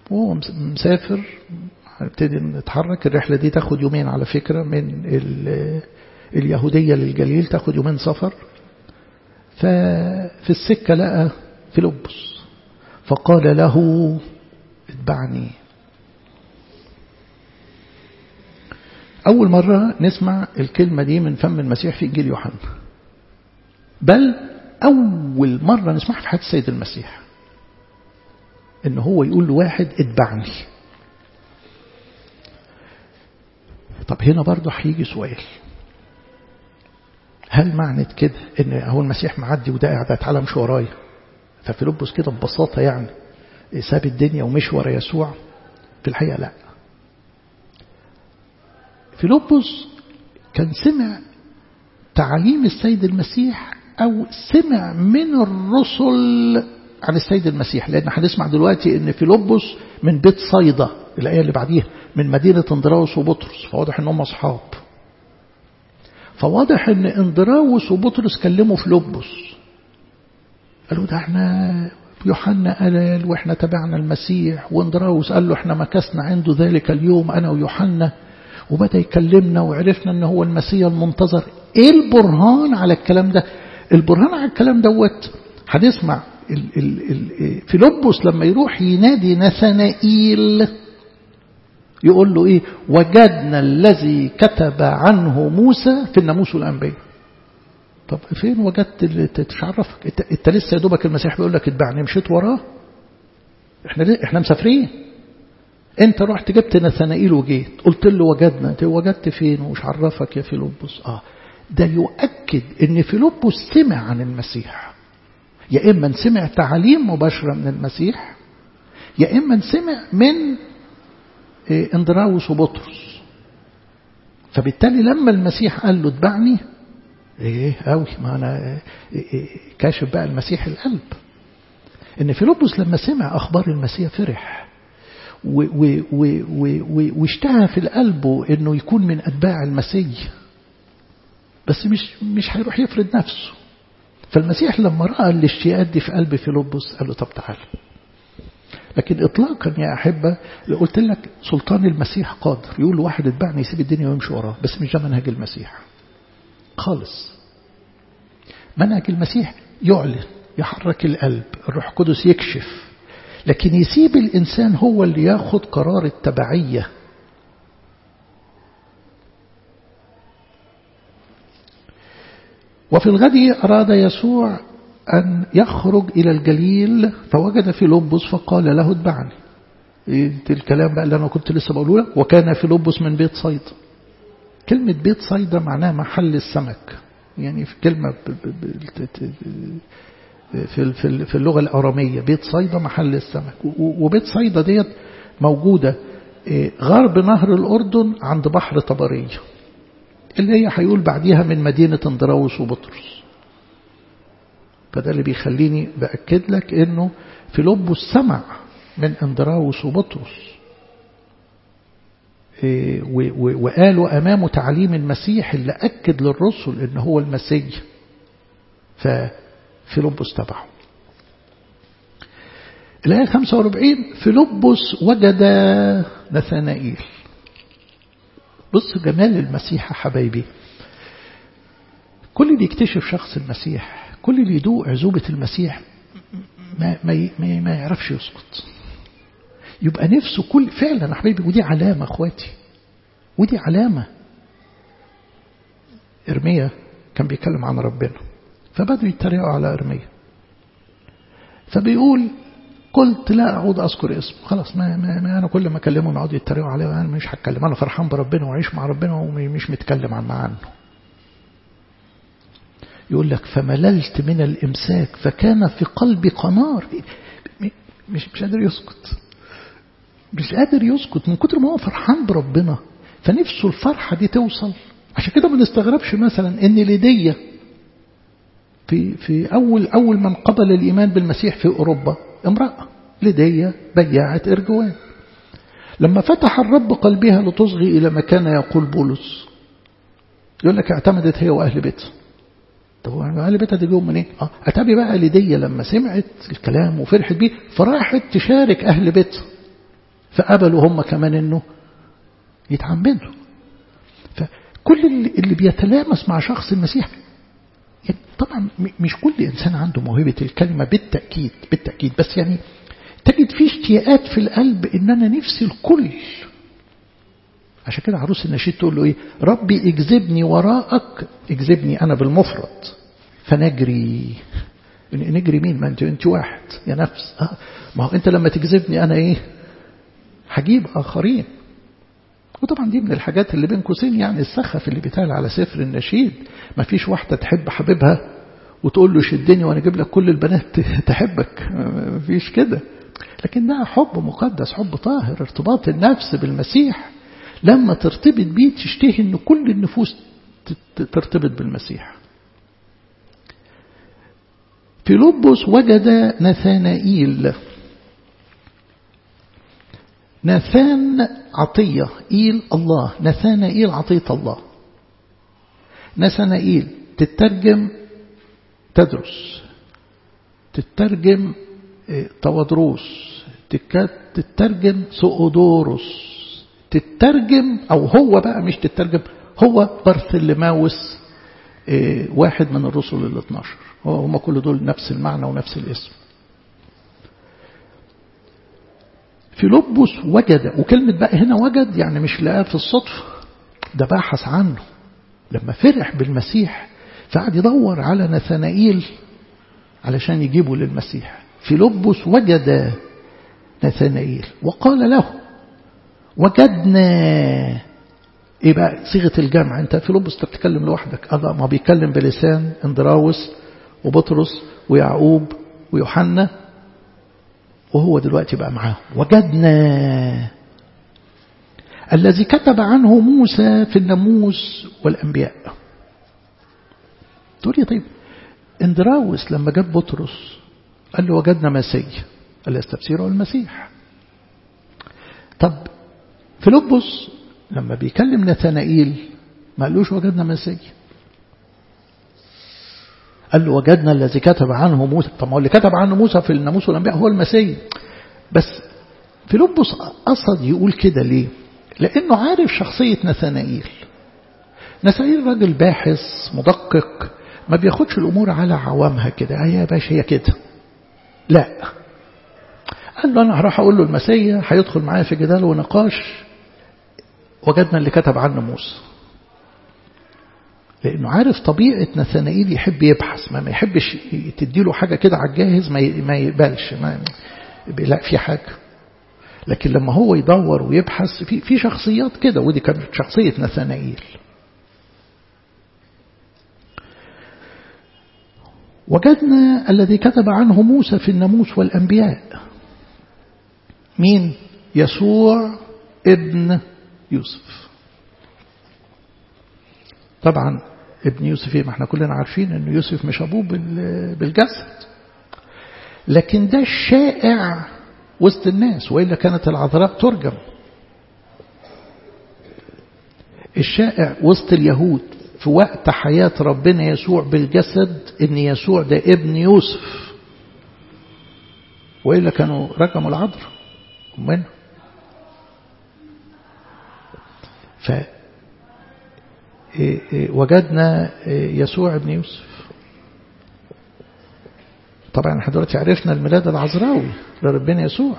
وهو مسافر هنبتدي نتحرك الرحلة دي تاخد يومين على فكرة من اليهودية للجليل تاخد يومين سفر ففي السكة لقى فيلبس فقال له اتبعني أول مرة نسمع الكلمة دي من فم المسيح في إنجيل يوحنا بل أول مرة نسمعها في حياة السيد المسيح إن هو يقول لواحد اتبعني طب هنا برضه هيجي سؤال هل معنى كده ان هو المسيح معدي وده قاعد تعالى امشي ورايا ففيلبس كده ببساطة يعني ساب الدنيا ومشي ورا يسوع في الحقيقة لا فيلبس كان سمع تعاليم السيد المسيح أو سمع من الرسل عن السيد المسيح لأن هنسمع دلوقتي أن فيلبس من بيت صيدا الآية اللي بعديها من مدينة اندراوس وبطرس فواضح أن هم أصحاب فواضح أن اندراوس وبطرس كلموا فيلبس قالوا ده احنا يوحنا قال واحنا تبعنا المسيح واندراوس قال له احنا مكثنا عنده ذلك اليوم أنا ويوحنا وبدأ يكلمنا وعرفنا ان هو المسيح المنتظر ايه البرهان على الكلام ده البرهان على الكلام دوت هنسمع فيلبس لما يروح ينادي نثنائيل يقول له ايه وجدنا الذي كتب عنه موسى في الناموس والانبياء طب فين وجدت تشعرفك انت, انت لسه يا دوبك المسيح بيقول لك اتبعني مشيت وراه احنا احنا مسافرين انت رحت جبت نثنائيل وجيت قلت له وجدنا انت وجدت فين ومش عرفك يا فيلبس اه ده يؤكد ان فيلبس سمع عن المسيح يا اما سمع تعاليم مباشره من المسيح يا اما سمع من اندراوس وبطرس فبالتالي لما المسيح قال له اتبعني ايه قوي ما انا إيه كاشف بقى المسيح القلب ان فيلبس لما سمع اخبار المسيح فرح واشتهى في قلبه انه يكون من اتباع المسيح بس مش مش هيروح يفرض نفسه فالمسيح لما راى الاشتياقات دي في قلب فيلبس قال له طب تعال لكن اطلاقا يا احبه قلت لك سلطان المسيح قادر يقول له واحد اتبعني يسيب الدنيا ويمشي وراه بس مش ده منهج المسيح خالص منهج المسيح يعلن يحرك القلب الروح القدس يكشف لكن يسيب الإنسان هو اللي ياخد قرار التبعية وفي الغد أراد يسوع أن يخرج إلى الجليل فوجد في لبس فقال له اتبعني الكلام بقى اللي أنا كنت لسه بقوله لك وكان في لبس من بيت صيدا كلمة بيت صيدا معناها محل السمك يعني في كلمة في في اللغة الأرامية بيت صيدا محل السمك وبيت صيدا ديت موجودة غرب نهر الأردن عند بحر طبرية اللي هي هيقول بعديها من مدينة اندراوس وبطرس فده اللي بيخليني بأكد لك انه فيلبس سمع من اندراوس وبطرس وقالوا أمامه تعليم المسيح اللي أكد للرسل ان هو المسيح ففيلبس تبعه الآية 45 فيلبس وجد نثنائيل بص جمال المسيح يا حبايبي كل اللي يكتشف شخص المسيح كل اللي يدوق عزوبة المسيح ما, ما, ما, ما يعرفش يسكت يبقى نفسه كل فعلا يا حبايبي ودي علامة اخواتي ودي علامة إرميا كان بيتكلم عن ربنا فبدأوا يتريقوا على إرميا فبيقول قلت لا أعود أذكر اسم خلاص ما, ما, ما أنا كل ما أكلمهم يقعدوا يتريقوا عليه أنا مش هتكلم أنا فرحان بربنا وعيش مع ربنا ومش متكلم عن عنه يقول لك فمللت من الإمساك فكان في قلبي قنار مش مش قادر يسكت مش قادر يسكت من كتر ما هو فرحان بربنا فنفسه الفرحة دي توصل عشان كده ما نستغربش مثلا ان ليدية في في أول أول من قبل الإيمان بالمسيح في أوروبا امرأة ليدية بياعة إرجوان لما فتح الرب قلبها لتصغي إلى ما كان يقول بولس يقول لك اعتمدت هي وأهل بيتها طب هو أهل بيتها دي جم منين؟ اه أتابي بقى ليدية لما سمعت الكلام وفرحت بيه فراحت تشارك أهل بيتها فقبلوا هم كمان انه يتعمدوا فكل اللي, اللي بيتلامس مع شخص المسيح يعني طبعا مش كل إنسان عنده موهبة الكلمة بالتأكيد بالتأكيد بس يعني تجد فيه اشتياقات في القلب إن أنا نفسي الكل عشان كده عروس النشيد تقول له إيه ربي اجذبني وراءك اجذبني أنا بالمفرد فنجري نجري مين ما أنت أنت واحد يا نفس آه ما هو أنت لما تجذبني أنا إيه هجيب آخرين وطبعا دي من الحاجات اللي بين قوسين يعني السخف اللي بيتقال على سفر النشيد ما فيش واحدة تحب حبيبها وتقول له شدني وانا اجيب لك كل البنات تحبك ما فيش كده لكن ده حب مقدس حب طاهر ارتباط النفس بالمسيح لما ترتبط بيه تشتهي ان كل النفوس ترتبط بالمسيح فيلبس وجد نثانائيل نثان عطية إيل الله نثانائيل عطية الله نثانائيل تترجم تدرس تترجم تودروس تترجم سؤدورس تترجم أو هو بقى مش تترجم هو برثلماوس واحد من الرسل ال 12 هم كل دول نفس المعنى ونفس الاسم فيلبس وجد وكلمة بقى هنا وجد يعني مش لقاه في الصدفة ده بحث عنه لما فرح بالمسيح فقعد يدور على نثنائيل علشان يجيبه للمسيح فيلبس وجد نثنائيل وقال له وجدنا ايه بقى صيغة الجمع انت فيلبس بتتكلم لوحدك هذا ما بيتكلم بلسان اندراوس وبطرس ويعقوب ويوحنا وهو دلوقتي بقى معاه وجدنا الذي كتب عنه موسى في الناموس والأنبياء تقول لي طيب اندراوس لما جاب بطرس قال له وجدنا مسيح قال يستفسيره المسيح طب فيلبس لما بيكلم نتنائيل ما قالوش وجدنا مسيح قال له وجدنا الذي كتب عنه موسى طب ما هو اللي كتب عنه موسى في الناموس والانبياء هو المسيح بس فيلبس قصد يقول كده ليه لانه عارف شخصيه نثنائيل نثنائيل راجل باحث مدقق ما بياخدش الامور على عوامها كده يا باشا هي كده لا قال له انا هروح اقول له المسيح هيدخل معايا في جدال ونقاش وجدنا اللي كتب عنه موسى لأنه عارف طبيعة نثنائيل يحب يبحث ما, ما يحبش تديله حاجة كده على الجاهز ما, ما يقبلش ما لا في حاجة لكن لما هو يدور ويبحث في, في شخصيات كده ودي كانت شخصية نثنائيل وجدنا الذي كتب عنه موسى في الناموس والأنبياء مين يسوع ابن يوسف طبعا ابن يوسف ما احنا كلنا عارفين ان يوسف مش ابوه بالجسد لكن ده الشائع وسط الناس وإلا كانت العذراء ترجم الشائع وسط اليهود في وقت حياة ربنا يسوع بالجسد ان يسوع ده ابن يوسف وإلا كانوا رجموا العذراء منه ف وجدنا يسوع ابن يوسف طبعا احنا دلوقتي عرفنا الميلاد العذراوي لربنا يسوع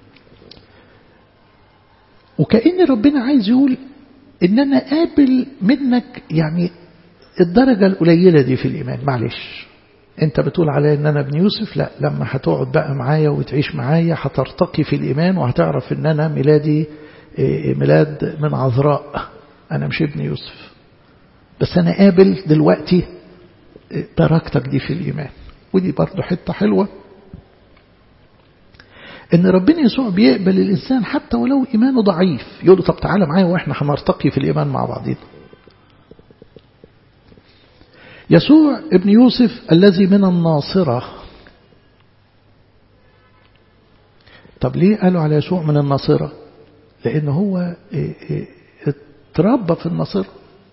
وكأن ربنا عايز يقول ان انا قابل منك يعني الدرجة القليلة دي في الإيمان معلش انت بتقول علي ان انا ابن يوسف لا لما هتقعد بقى معايا وتعيش معايا هترتقي في الإيمان وهتعرف ان انا ميلادي ميلاد من عذراء انا مش ابن يوسف بس أنا قابل دلوقتي درجتك دي في الإيمان ودي برضه حتة حلوة إن ربنا يسوع بيقبل الإنسان حتى ولو إيمانه ضعيف يقول له طب تعالى معايا وإحنا هنرتقي في الإيمان مع بعضنا يسوع ابن يوسف الذي من الناصرة طب ليه قالوا على يسوع من الناصرة لأن هو اتربى في الناصرة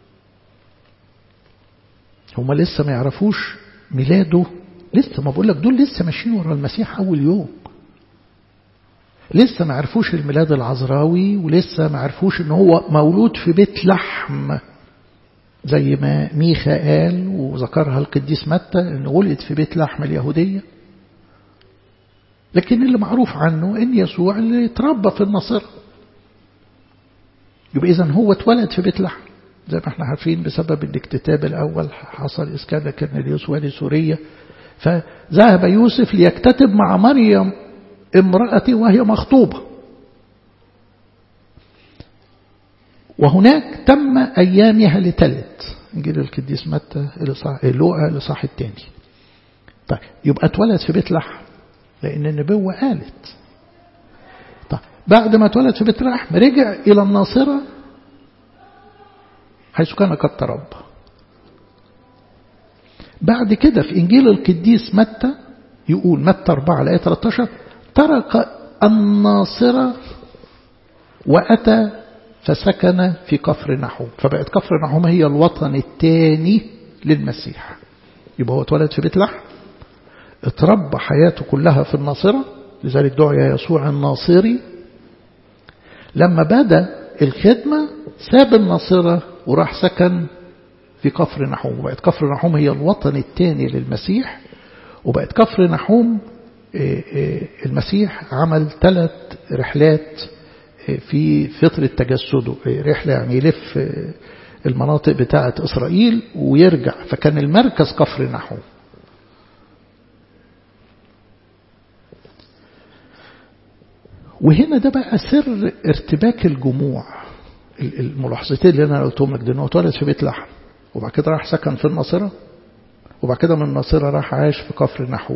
هم لسه ما يعرفوش ميلاده لسه ما بقول لك دول لسه ماشيين ورا المسيح أول يوم لسه ما عرفوش الميلاد العذراوي ولسه ما عرفوش ان هو مولود في بيت لحم زي ما ميخا قال وذكرها القديس متى ان ولد في بيت لحم اليهودية لكن اللي معروف عنه ان يسوع اللي اتربى في النصر يبقى اذا هو اتولد في بيت لحم زي ما احنا عارفين بسبب الاكتتاب الاول حصل اسكان كرنيليوس والي سوريا فذهب يوسف ليكتتب مع مريم امرأتي وهي مخطوبة وهناك تم أيامها لتلت إنجيل القديس متى لوقا الإصحاح الثاني طيب يبقى اتولد في بيت لحم لأن النبوة قالت طيب بعد ما اتولد في بيت لحم رجع إلى الناصرة حيث كان قد تربى بعد كده في إنجيل القديس متى يقول متى 4 الآية 13 ترك الناصرة وأتى فسكن في كفر نحوم فبقت كفر نحوم هي الوطن الثاني للمسيح يبقى هو اتولد في بيت لحم اتربى حياته كلها في الناصرة لذلك دعي يسوع الناصري لما بدأ الخدمة ساب الناصرة وراح سكن في كفر نحوم وبقت كفر نحوم هي الوطن الثاني للمسيح وبقت كفر نحوم المسيح عمل ثلاث رحلات في فترة تجسده رحلة يعني يلف المناطق بتاعة إسرائيل ويرجع فكان المركز كفر نحوم وهنا ده بقى سر ارتباك الجموع الملاحظتين اللي انا قلتهم لك ده انه اتولد في بيت لحم وبعد كده راح سكن في الناصرة وبعد كده من الناصرة راح عاش في كفر نحوم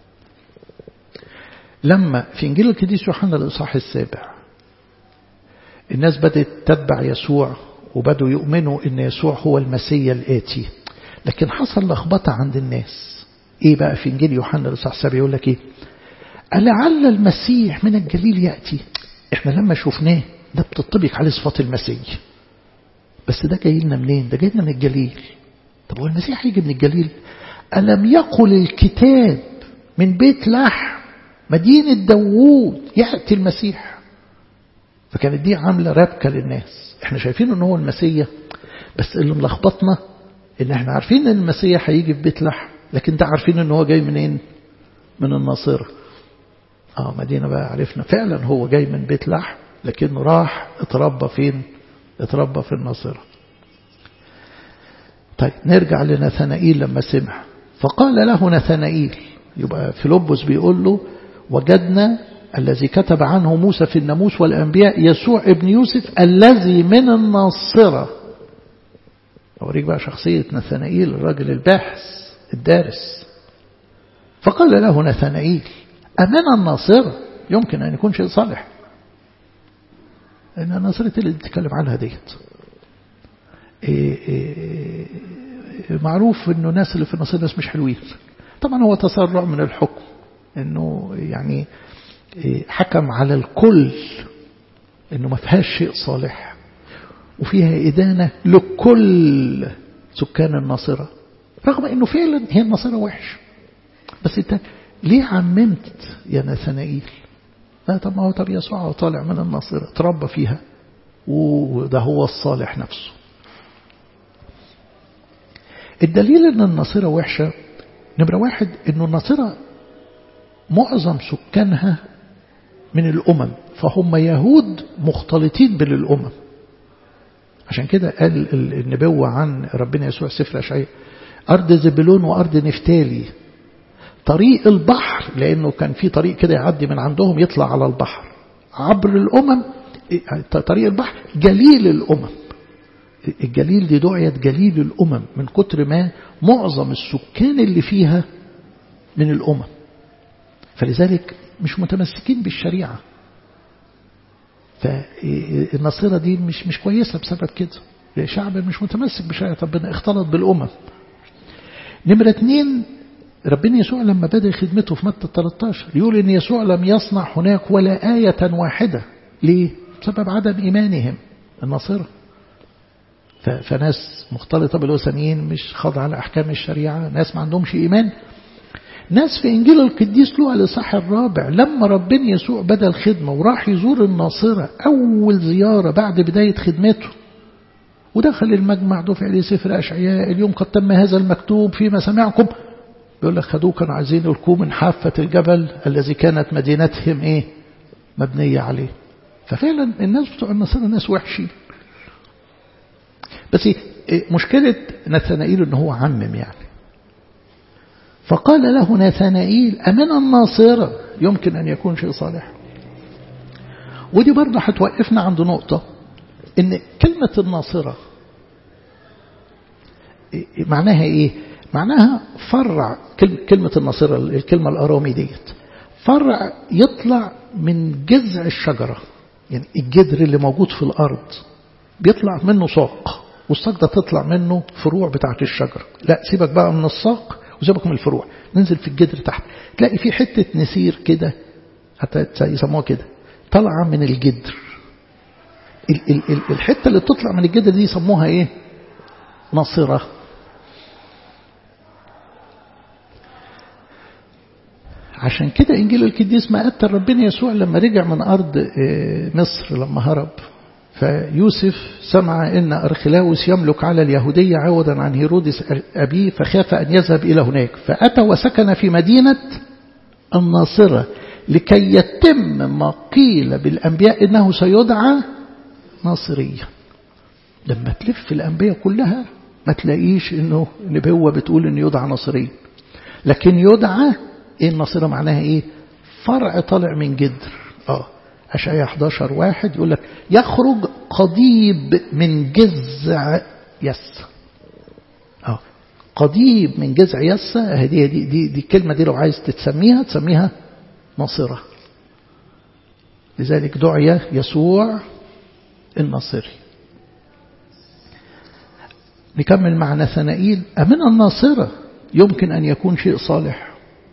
لما في إنجيل القديس يوحنا الإصحاح السابع الناس بدأت تتبع يسوع وبدوا يؤمنوا إن يسوع هو المسيا الآتي لكن حصل لخبطة عند الناس إيه بقى في إنجيل يوحنا الإصحاح السابع يقول لك إيه ألعل المسيح من الجليل يأتي إحنا لما شفناه ده بتطبق عليه صفات المسيح بس ده جاي لنا منين ده جاي لنا من الجليل طب هو المسيح هيجي من الجليل ألم يقل الكتاب من بيت لحم مدينة داوود يأتي المسيح فكانت دي عاملة ربكة للناس احنا شايفين ان هو المسيح بس اللي ملخبطنا ان احنا عارفين ان المسيح هيجي في بيت لحم لكن ده عارفين ان هو جاي منين من الناصرة اه مدينة بقى عرفنا فعلا هو جاي من بيت لحم لكنه راح اتربى فين اتربى في الناصرة طيب نرجع لنثنائيل لما سمع فقال له نثنائيل يبقى فيلبس بيقول له وجدنا الذي كتب عنه موسى في الناموس والأنبياء يسوع ابن يوسف الذي من الناصرة أوريك بقى شخصية نثنائيل الراجل الباحث الدارس فقال له نثنائيل أمن الناصرة يمكن أن يكون شيء صالح لأن الناصرة اللي بتتكلم عنها ديت إيه إيه معروف أنه الناس اللي في الناصرة ناس مش حلوين طبعا هو تسرع من الحكم أنه يعني حكم على الكل أنه ما فيهاش شيء صالح وفيها إدانة لكل سكان الناصرة رغم أنه فعلا هي الناصرة وحش بس أنت ليه عممت يا نثنائيل لا طب ما هو طب يسوع هو طالع من الناصرة تربى فيها وده هو الصالح نفسه الدليل ان الناصرة وحشة نمرة واحد انه الناصرة معظم سكانها من الأمم فهم يهود مختلطين بالأمم عشان كده قال النبوة عن ربنا يسوع سفر أشعياء أرض زبلون وأرض نفتالي طريق البحر لأنه كان في طريق كده يعدي من عندهم يطلع على البحر عبر الأمم طريق البحر جليل الأمم الجليل دي دعيت جليل الأمم من كتر ما معظم السكان اللي فيها من الأمم فلذلك مش متمسكين بالشريعة فالنصيرة دي مش مش كويسة بسبب كده شعب مش متمسك بشريعة ربنا اختلط بالأمم نمرة اتنين ربنا يسوع لما بدأ خدمته في متى 13 يقول إن يسوع لم يصنع هناك ولا آية واحدة ليه؟ بسبب عدم إيمانهم النصيرة فناس مختلطة بالوثنيين مش خاضعة لأحكام الشريعة ناس ما عندهمش إيمان ناس في إنجيل القديس لوقا الإصحاح الرابع لما ربنا يسوع بدأ الخدمة وراح يزور الناصرة أول زيارة بعد بداية خدمته ودخل المجمع دفع لي سفر أشعياء اليوم قد تم هذا المكتوب فيما سمعكم بيقول لك خدوه كانوا عايزين يلقوه من حافة الجبل الذي كانت مدينتهم إيه مبنية عليه ففعلا الناس بتوع النصارى ناس وحشين بس مشكلة نثنائيل ان هو عمم يعني فقال له نثنائيل أمن الناصرة يمكن أن يكون شيء صالح ودي برضه هتوقفنا عند نقطة ان كلمة الناصرة معناها ايه معناها فرع كلمة الناصرة الكلمة الأرامي ديت فرع يطلع من جذع الشجرة يعني الجذر اللي موجود في الأرض بيطلع منه ساق والساق ده تطلع منه فروع بتاعة الشجرة لا سيبك بقى من الساق وسيبك من الفروع ننزل في الجذر تحت تلاقي في حتة نسير كده حتى يسموها كده طالعة من الجذر الحتة اللي تطلع من الجذر دي يسموها ايه ناصرة عشان كده إنجيل القديس ما أتى ربنا يسوع لما رجع من أرض مصر لما هرب فيوسف سمع أن أرخلاوس يملك على اليهودية عوضا عن هيرودس أبيه فخاف أن يذهب إلى هناك فأتى وسكن في مدينة الناصرة لكي يتم ما قيل بالأنبياء إنه سيدعى ناصريا لما تلف الأنبياء كلها ما تلاقيش إنه نبوة بتقول إنه يدعى ناصريا لكن يدعى إيه الناصرة معناها إيه فرع طالع من جدر آه أشعياء 11 واحد يقول لك يخرج قضيب من جذع يس آه قضيب من جذع يس هذه دي, دي, دي الكلمة دي لو عايز تسميها تسميها ناصرة لذلك دعي يسوع الناصري نكمل مع نثنائيل أمن الناصرة يمكن أن يكون شيء صالح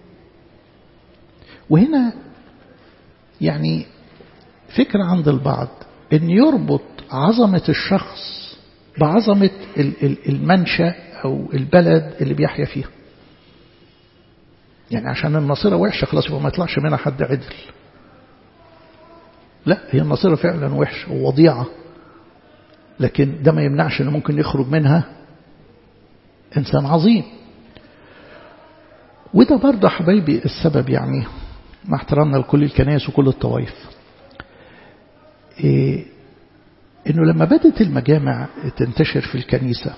وهنا يعني فكرة عند البعض أن يربط عظمة الشخص بعظمة المنشأ أو البلد اللي بيحيا فيها يعني عشان الناصرة وحشة خلاص يبقى ما يطلعش منها حد عدل لا هي الناصرة فعلا وحشة ووضيعة لكن ده ما يمنعش أنه ممكن يخرج منها إنسان عظيم وده برضه حبايبي السبب يعني مع احترامنا لكل الكنائس وكل الطوائف إيه انه لما بدت المجامع تنتشر في الكنيسة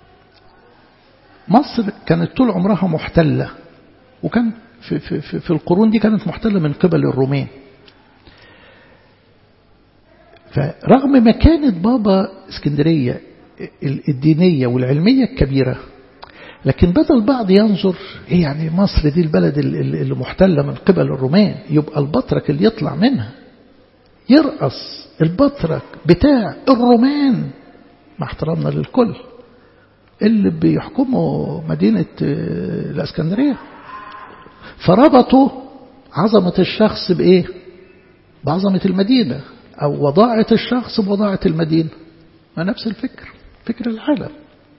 مصر كانت طول عمرها محتلة وكان في, في, في, في القرون دي كانت محتلة من قبل الرومان فرغم مكانة بابا اسكندرية الدينية والعلمية الكبيرة لكن بدأ البعض ينظر ايه يعني مصر دي البلد اللي محتلة من قبل الرومان يبقى البطرك اللي يطلع منها يرأس البطرك بتاع الرومان مع احترامنا للكل اللي بيحكموا مدينة الاسكندرية فربطوا عظمة الشخص بإيه بعظمة المدينة أو وضاعة الشخص بوضاعة المدينة ما نفس الفكر فكر العالم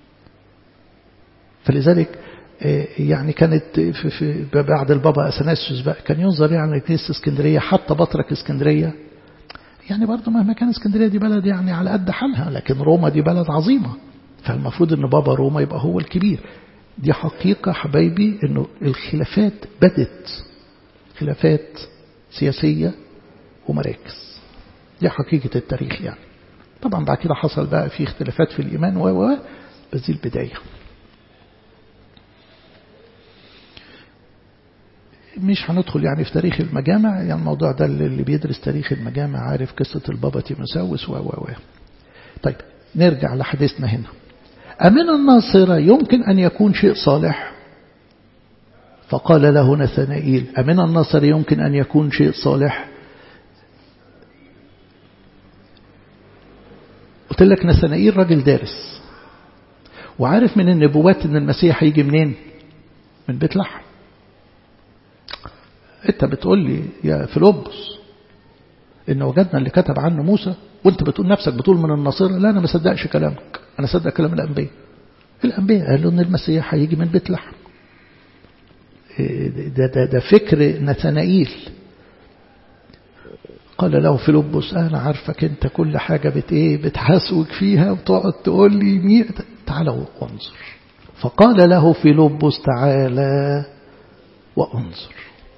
فلذلك يعني كانت في في بعد البابا أثناسيوس بقى كان ينظر يعني كنيسة اسكندرية حتى بطرك اسكندرية يعني برضه مهما كان اسكندرية دي بلد يعني على قد حالها لكن روما دي بلد عظيمة فالمفروض ان بابا روما يبقى هو الكبير دي حقيقة حبايبي انه الخلافات بدت خلافات سياسية ومراكز دي حقيقة التاريخ يعني طبعا بعد كده حصل بقى في اختلافات في الإيمان و بس دي البداية مش هندخل يعني في تاريخ المجامع يعني الموضوع ده اللي بيدرس تاريخ المجامع عارف قصة البابا تيموساوس و و طيب نرجع لحديثنا هنا أمن الناصرة يمكن أن يكون شيء صالح فقال له نثنائيل أمن الناصرة يمكن أن يكون شيء صالح قلت لك نثنائيل راجل دارس وعارف من النبوات ان المسيح هيجي منين من بيت لحم انت بتقول لي يا فيلبس ان وجدنا اللي كتب عنه موسى وانت بتقول نفسك بتقول من النصارى لا انا ما صدقش كلامك انا صدق كلام الانبياء الانبياء قالوا ان المسيح هيجي من بيت لحم ده, ده, ده فكر نتنائيل قال له فيلبس أنا عارفك أنت كل حاجة بت إيه بتحاسوك فيها وتقعد تقول لي مين تعالى وانظر فقال له فيلبس تعالى وانظر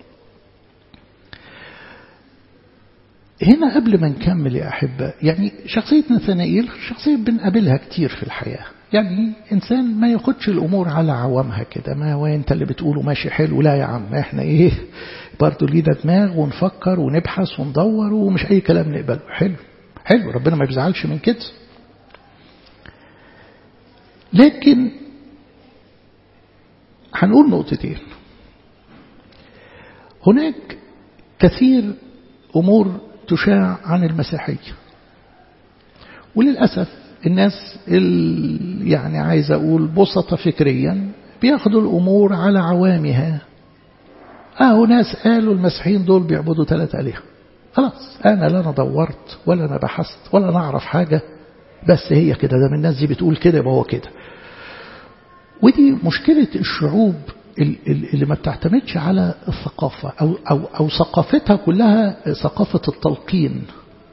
هنا قبل ما نكمل يا أحبة يعني شخصية نثنائيل شخصية بنقابلها كتير في الحياة يعني إنسان ما ياخدش الأمور على عوامها كده ما هو أنت اللي بتقوله ماشي حلو لا يا عم إحنا إيه برضه لينا دماغ ونفكر ونبحث وندور ومش أي كلام نقبله حلو حلو ربنا ما بيزعلش من كده لكن هنقول نقطتين هناك كثير أمور تشاع عن المسيحية وللأسف الناس يعني عايز أقول بسطة فكريا بياخدوا الأمور على عوامها أهو ناس قالوا المسيحيين دول بيعبدوا ثلاثة آلهة خلاص أنا لا أنا دورت ولا أنا بحثت ولا أنا أعرف حاجة بس هي كده ده من الناس دي بتقول كده يبقى هو كده ودي مشكلة الشعوب اللي ما بتعتمدش على الثقافة أو, أو, أو ثقافتها كلها ثقافة التلقين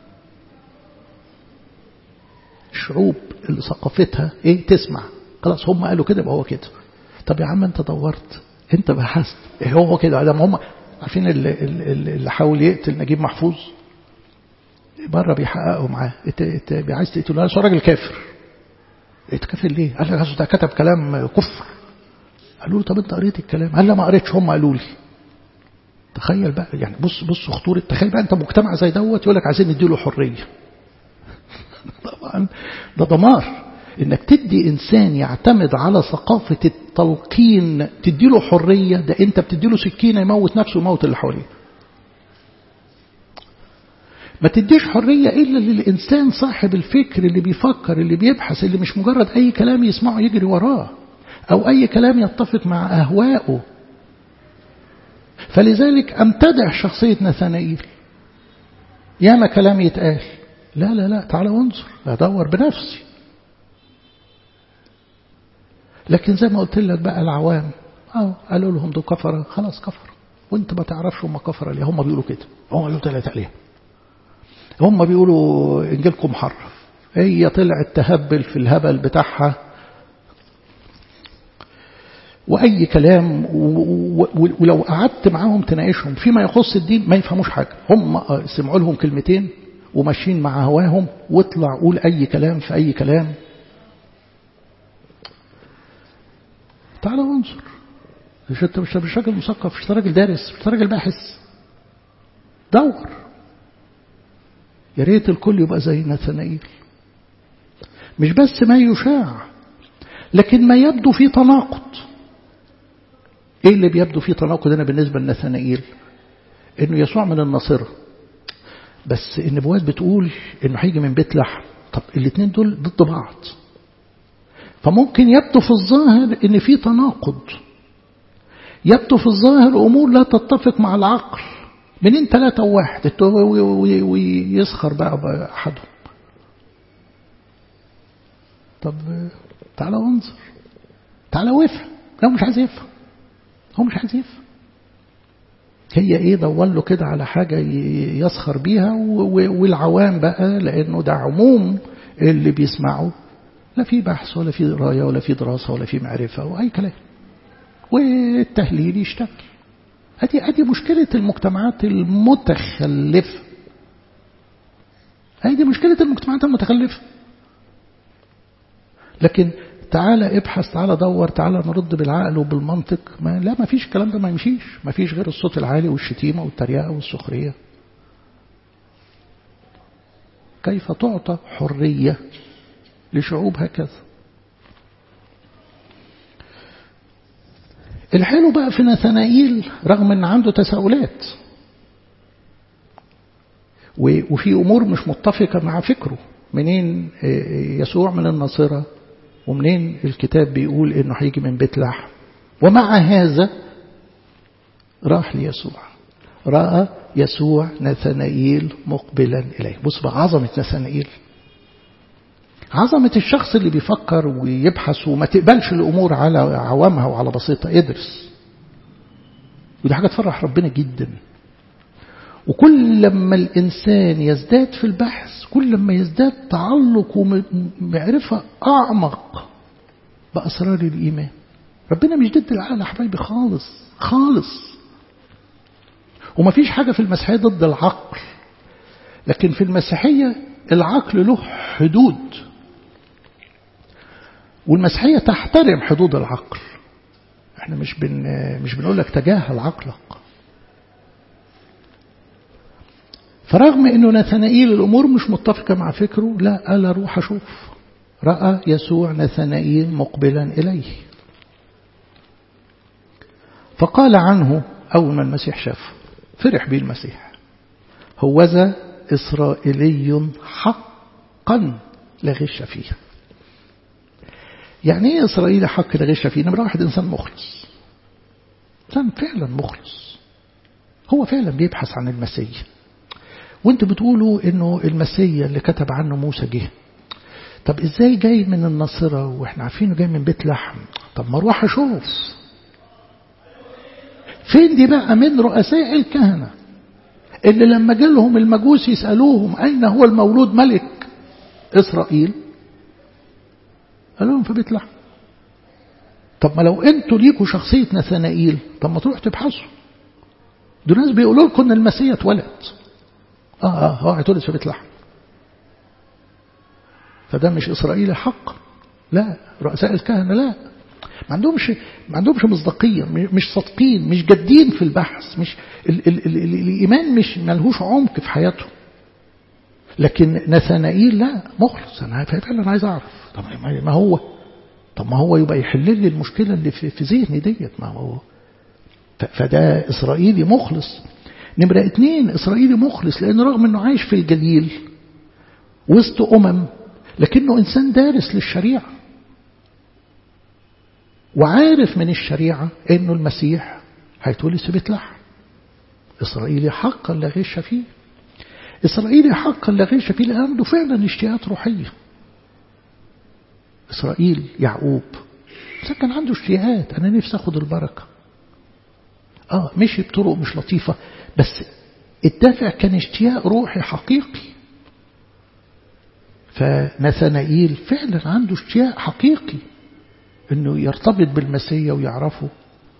الشعوب اللي ثقافتها ايه تسمع خلاص هم قالوا كده يبقى هو كده طب يا عم انت دورت انت بحثت ايه هو كده ده هم عارفين اللي, اللي حاول يقتل نجيب محفوظ بره بيحققوا معاه انت عايز تقتله انا راجل كافر انت كافر ليه؟ قال لك ده كتب كلام كفر قالوا له طب انت قريت الكلام قال لا ما قريتش هم قالوا لي تخيل بقى يعني بص بص خطوره تخيل بقى انت مجتمع زي دوت يقول لك عايزين نديله حريه طبعا ده دمار انك تدي انسان يعتمد على ثقافه التلقين تديله حريه ده انت بتديله سكينه يموت نفسه ويموت اللي حواليه ما تديش حرية إلا للإنسان صاحب الفكر اللي بيفكر اللي بيبحث اللي مش مجرد أي كلام يسمعه يجري وراه أو أي كلام يتفق مع أهوائه فلذلك أمتدح شخصية نثنائيل ياما كلام يتقال لا لا لا تعالى وانظر أدور بنفسي لكن زي ما قلت لك بقى العوام اه قالوا لهم دول كفرة خلاص كفر وانت ما تعرفش هم كفرة ليه هم بيقولوا كده هم بيقولوا ثلاثة عليهم هم بيقولوا انجيلكم محرف هي طلعت تهبل في الهبل بتاعها وأي كلام ولو قعدت معاهم تناقشهم فيما يخص الدين ما يفهموش حاجة هم سمعوا لهم كلمتين وماشيين مع هواهم واطلع قول أي كلام في أي كلام تعال وانظر مش انت مش مش راجل مثقف مش راجل دارس مش راجل باحث دور يا ريت الكل يبقى زي نثنائيل مش بس ما يشاع لكن ما يبدو فيه تناقض ايه اللي بيبدو فيه تناقض هنا بالنسبة لنثنائيل انه يسوع من الناصرة بس النبوات بتقول انه هيجي من بيت لحم طب الاثنين دول ضد بعض فممكن يبدو في الظاهر ان في تناقض يبدو في الظاهر امور لا تتفق مع العقل منين ثلاثة وواحد ويسخر بقى أحدهم طب تعالى وانظر تعالى وافهم لا مش عايز يفهم هو مش عايز يفهم هي ايه دور له كده على حاجة يسخر بيها والعوام بقى لأنه ده عموم اللي بيسمعوا لا في بحث ولا في دراية ولا في دراسة ولا في معرفة وأي كلام والتهليل يشتغل هذه هذه مشكلة المجتمعات المتخلفة هذه مشكلة المجتمعات المتخلفة لكن تعالى ابحث تعالى دور تعالى نرد بالعقل وبالمنطق ما لا ما فيش الكلام ده ما يمشيش ما فيش غير الصوت العالي والشتيمة والتريقة والسخرية كيف تعطى حرية لشعوب هكذا الحلو بقى في نثنائيل رغم ان عنده تساؤلات وفي امور مش متفقه مع فكره منين يسوع من الناصره ومنين الكتاب بيقول انه هيجي من بيت لحم ومع هذا راح ليسوع راى يسوع نثنائيل مقبلا اليه بص بقى عظمه نثنائيل عظمة الشخص اللي بيفكر ويبحث وما تقبلش الأمور على عوامها وعلى بسيطة ادرس ودي حاجة تفرح ربنا جدا وكل لما الإنسان يزداد في البحث كل لما يزداد تعلق ومعرفة أعمق بأسرار الإيمان ربنا مش ضد العقل يا حبايبي خالص خالص ومفيش حاجة في المسيحية ضد العقل لكن في المسيحية العقل له حدود والمسيحية تحترم حدود العقل احنا مش بن مش بنقول لك تجاهل عقلك فرغم انه نثنائيل الامور مش متفقه مع فكره لا قال اروح اشوف راى يسوع نثنائيل مقبلا اليه فقال عنه اول ما المسيح شافه فرح به المسيح هوذا اسرائيلي حقا لا غش فيه يعني ايه اسرائيلي حق لا غش فيه نمره واحد انسان مخلص انسان فعلا مخلص هو فعلا بيبحث عن المسيح وانتوا بتقولوا انه المسيا اللي كتب عنه موسى جه طب ازاي جاي من الناصرة واحنا عارفينه جاي من بيت لحم طب ما اروح اشوف فين دي بقى من رؤساء الكهنة اللي لما جالهم المجوس يسألوهم أين هو المولود ملك إسرائيل قالوا لهم في بيت لحم طب ما لو انتوا ليكوا شخصية نثنائيل طب ما تروح تبحثوا دول ناس بيقولوا لكم ان المسيح اتولد اه اه هو هيتولد في بيت لحم فده مش اسرائيلي حق لا رؤساء الكهنه لا ما عندهمش ما عندهمش مصداقيه مش صادقين مش جادين في البحث مش ال ال ال ال الايمان مش ملهوش عمق في حياته لكن نثنائيل لا مخلص انا فعلا عايز اعرف طب ما هو طب ما هو يبقى يحل لي المشكله اللي في, في ذهني ديت ما هو فده اسرائيلي مخلص نمرة اتنين إسرائيلي مخلص لأن رغم أنه عايش في الجليل وسط أمم لكنه إنسان دارس للشريعة وعارف من الشريعة أنه المسيح هيتولد في بيت لحم إسرائيلي حقا لا غش فيه إسرائيلي حقا لا غش فيه لأن عنده فعلا اشتياقات روحية إسرائيل يعقوب بس كان عنده اشتياقات أنا نفسي أخد البركة آه مشي بطرق مش لطيفة بس الدافع كان اشتياق روحي حقيقي فنثنائيل فعلا عنده اشتياق حقيقي انه يرتبط بالمسيح ويعرفه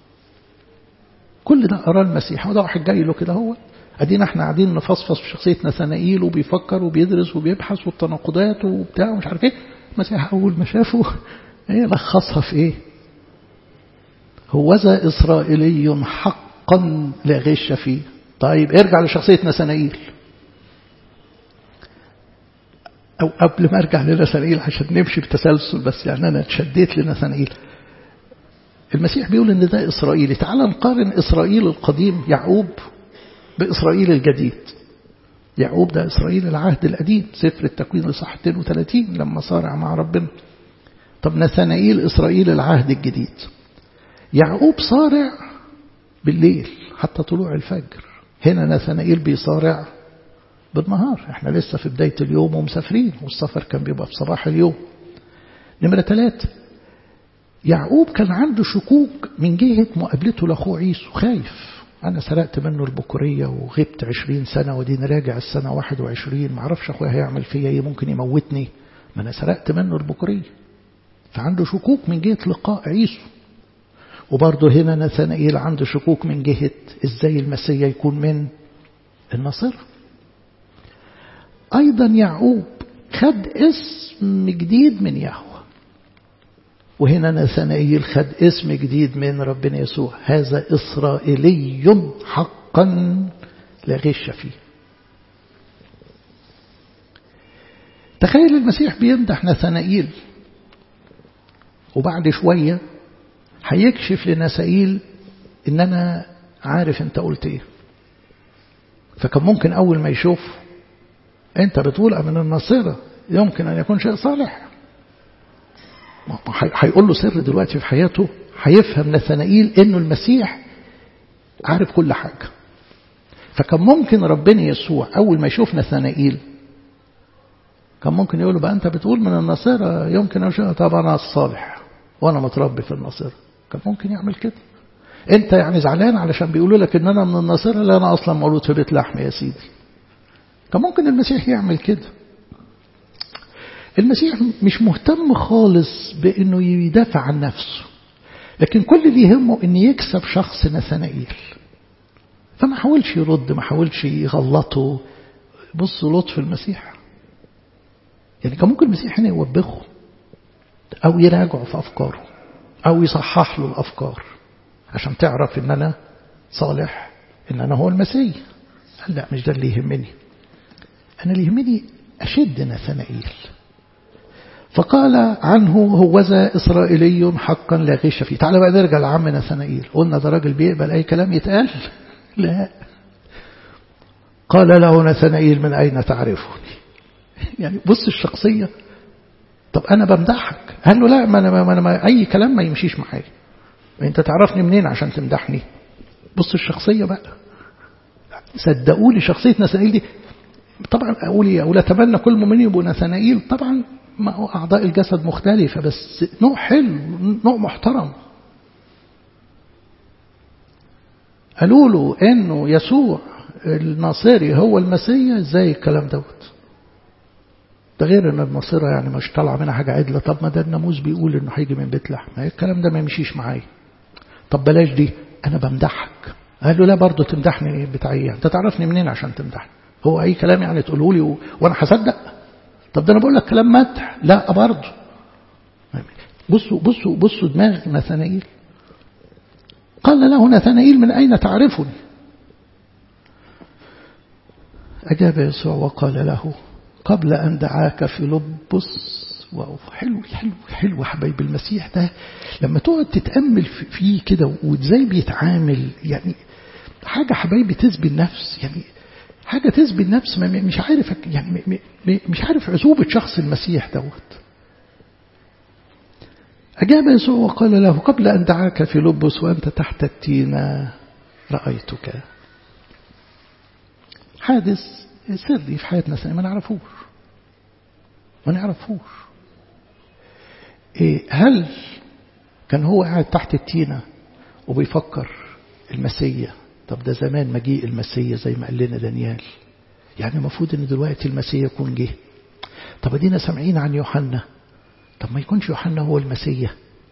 كل ده أراه المسيح وده واحد جاي له كده هو ادينا احنا قاعدين نفصفص في شخصية نثنائيل وبيفكر وبيدرس وبيبحث والتناقضات وبتاع ومش عارف ايه المسيح اول ما شافه ايه لخصها في ايه هوذا إسرائيلي حقا لا غش فيه طيب ارجع لشخصية نثنائيل أو قبل ما أرجع لنثنائيل عشان نمشي بتسلسل بس يعني أنا اتشديت لنثنائيل المسيح بيقول إن ده إسرائيلي تعال نقارن إسرائيل القديم يعقوب بإسرائيل الجديد يعقوب ده إسرائيل العهد القديم سفر التكوين لصح 32 لما صارع مع ربنا طب نثنائيل إسرائيل العهد الجديد يعقوب صارع بالليل حتى طلوع الفجر هنا نثنائيل بيصارع بالنهار احنا لسه في بداية اليوم ومسافرين والسفر كان بيبقى في صباح اليوم نمرة ثلاثة يعقوب كان عنده شكوك من جهة مقابلته لأخوه عيسو خايف أنا سرقت منه البكورية وغبت عشرين سنة ودين راجع السنة واحد وعشرين معرفش أخويا هيعمل فيا إيه ممكن يموتني ما أنا سرقت منه البكورية فعنده شكوك من جهة لقاء عيسو وبرضه هنا نثنائيل عنده شكوك من جهة ازاي المسيح يكون من النصر أيضا يعقوب خد اسم جديد من يهوه وهنا نثنائيل خد اسم جديد من ربنا يسوع هذا إسرائيلي حقا لا غش فيه تخيل المسيح بيمدح نثنائيل وبعد شوية هيكشف لنسائيل ان انا عارف انت قلت ايه فكان ممكن اول ما يشوف انت بتقول من الناصرة يمكن ان يكون شيء صالح هيقول له سر دلوقتي في حياته هيفهم نثنائيل انه المسيح عارف كل حاجة فكان ممكن ربنا يسوع اول ما يشوف نثنائيل كان ممكن يقول له بقى انت بتقول من الناصرة يمكن او شيء طب انا الصالح وانا متربي في الناصرة كان ممكن يعمل كده انت يعني زعلان علشان بيقولوا لك ان انا من الناصرة لا انا اصلا مولود في بيت لحم يا سيدي كان ممكن المسيح يعمل كده المسيح مش مهتم خالص بانه يدافع عن نفسه لكن كل اللي يهمه ان يكسب شخص نثنائيل فما حاولش يرد ما حاولش يغلطه بص لطف المسيح يعني كان ممكن المسيح هنا يوبخه او يراجعه في افكاره او يصحح له الافكار عشان تعرف ان انا صالح ان انا هو المسيح قال لا مش ده اللي يهمني انا اللي يهمني اشد نثنائيل فقال عنه هوذا إسرائيلي حقا لا غش فيه تعالى بقى نرجع لعم نثنائيل قلنا ده راجل بيقبل أي كلام يتقال لا قال له نثنائيل من أين تعرفني يعني بص الشخصية طب أنا بمدحك قال له لا ما أنا, ما أنا ما أي كلام ما يمشيش معايا أنت تعرفني منين عشان تمدحني بص الشخصية بقى صدقوني شخصية نثنائيل دي طبعا أقول أقول أتمنى كل مؤمن يبقوا نثنائيل طبعا ما هو أعضاء الجسد مختلفة بس نوع حلو نوع محترم قالوا له إنه يسوع الناصري هو المسيح ازاي الكلام دوت ده غير ان الناصرة يعني مش طالعة منها حاجة عدلة طب ما ده الناموس بيقول انه هيجي من بيت لحم الكلام ده ما يمشيش معايا طب بلاش دي انا بمدحك قال له لا برضه تمدحني بتاعي انت تعرفني منين عشان تمدحني هو اي كلام يعني تقوله لي و... وانا هصدق طب ده انا بقول لك كلام مدح لا برضه بصوا بصوا بصوا دماغ نثنائيل قال له نثنائيل من أين تعرفني أجاب يسوع وقال له قبل أن دعاك في لبس واو حلو حلو حلو حبايب المسيح ده لما تقعد تتأمل فيه كده وازاي بيتعامل يعني حاجة حبايبي تسبي النفس يعني حاجة تسبي النفس مش عارف يعني مش عارف عزوبة شخص المسيح دوت أجاب يسوع وقال له قبل أن دعاك في لبس وأنت تحت التينة رأيتك حادث سري في حياتنا سنة ما نعرفوش ما نعرفوش إيه هل كان هو قاعد تحت التينة وبيفكر المسيح طب ده زمان مجيء المسيح زي ما قال لنا دانيال يعني المفروض ان دلوقتي المسيح يكون جه طب ادينا سامعين عن يوحنا طب ما يكونش يوحنا هو المسيح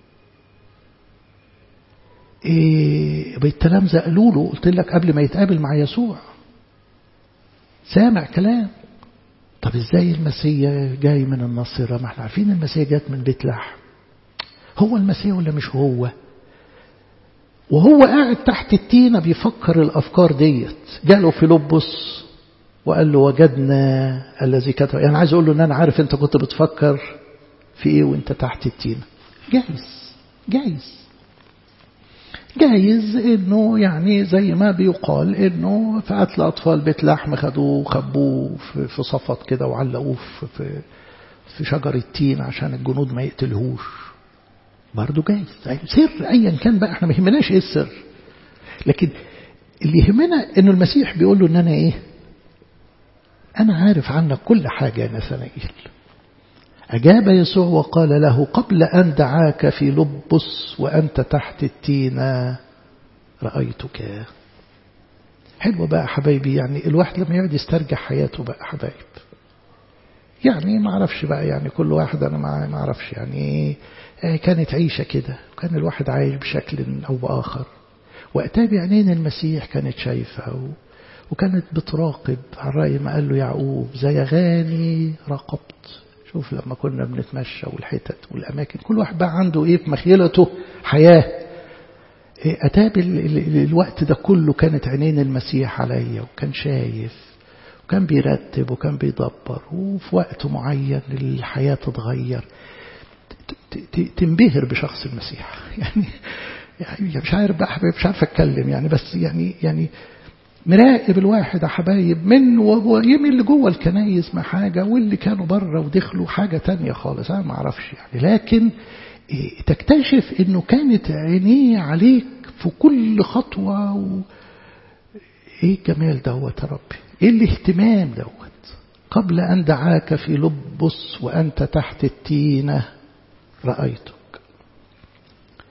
إيه بالتلامذة قالوا له قلت لك قبل ما يتقابل مع يسوع سامع كلام طب ازاي المسيح جاي من الناصرة ما احنا عارفين المسيح جات من بيت لحم هو المسيح ولا مش هو وهو قاعد تحت التينة بيفكر الأفكار ديت جاله فيلبس وقال له وجدنا الذي كتب يعني عايز أقول له أن أنا عارف أنت كنت بتفكر في إيه وأنت تحت التينة جايز جايز جايز انه يعني زي ما بيقال انه في قتل اطفال بيت لحم خدوه خبوه في صفط كده وعلقوه في في شجر التين عشان الجنود ما يقتلهوش برضه جايز سر ايا كان بقى احنا ما يهمناش ايه السر لكن اللي يهمنا انه المسيح بيقول له ان انا ايه انا عارف عنك كل حاجه يا نثنائيل أجاب يسوع وقال له قبل أن دعاك في لبس وأنت تحت التينة رأيتك حلوة بقى حبايبي يعني الواحد لما يقعد يسترجع حياته بقى حبايب يعني ما اعرفش بقى يعني كل واحد أنا ما اعرفش يعني كانت عيشة كده وكان الواحد عايش بشكل أو بآخر وقتها بعينين المسيح كانت شايفة وكانت بتراقب على رأي ما قال له يعقوب زي غاني راقبت شوف لما كنا بنتمشى والحتت والأماكن كل واحد بقى عنده إيه في مخيلته حياة أتاب الوقت ده كله كانت عينين المسيح عليا وكان شايف وكان بيرتب وكان بيدبر وفي وقت معين الحياة تتغير تنبهر بشخص المسيح يعني يعني مش عارف بقى مش عارف اتكلم يعني بس يعني يعني مراقب الواحد يا حبايب من ويمين اللي جوه الكنايس ما حاجة واللي كانوا بره ودخلوا حاجة تانية خالص أنا ما أعرفش يعني لكن إيه تكتشف إنه كانت عينيه عليك في كل خطوة و... إيه الجمال دوت يا ربي إيه الاهتمام دوت قبل أن دعاك في لبس وأنت تحت التينة رأيتك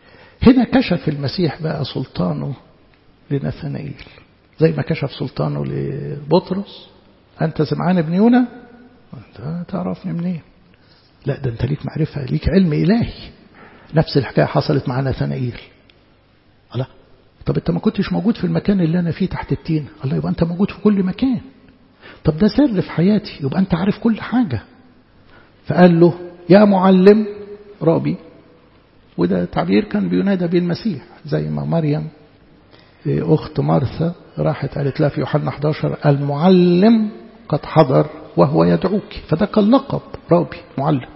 هنا كشف المسيح بقى سلطانه لنثنائيل زي ما كشف سلطانه لبطرس أنت سمعان ابن يونا أنت تعرفني منين لا ده أنت ليك معرفة ليك علم إلهي نفس الحكاية حصلت مع نثنائيل الله طب أنت ما كنتش موجود في المكان اللي أنا فيه تحت التين الله يبقى أنت موجود في كل مكان طب ده سر في حياتي يبقى أنت عارف كل حاجة فقال له يا معلم رابي وده تعبير كان بينادى به المسيح زي ما مريم أخت مرثا راحت قالت لها في يوحنا 11 المعلم قد حضر وهو يدعوك فده كان لقب رابي معلم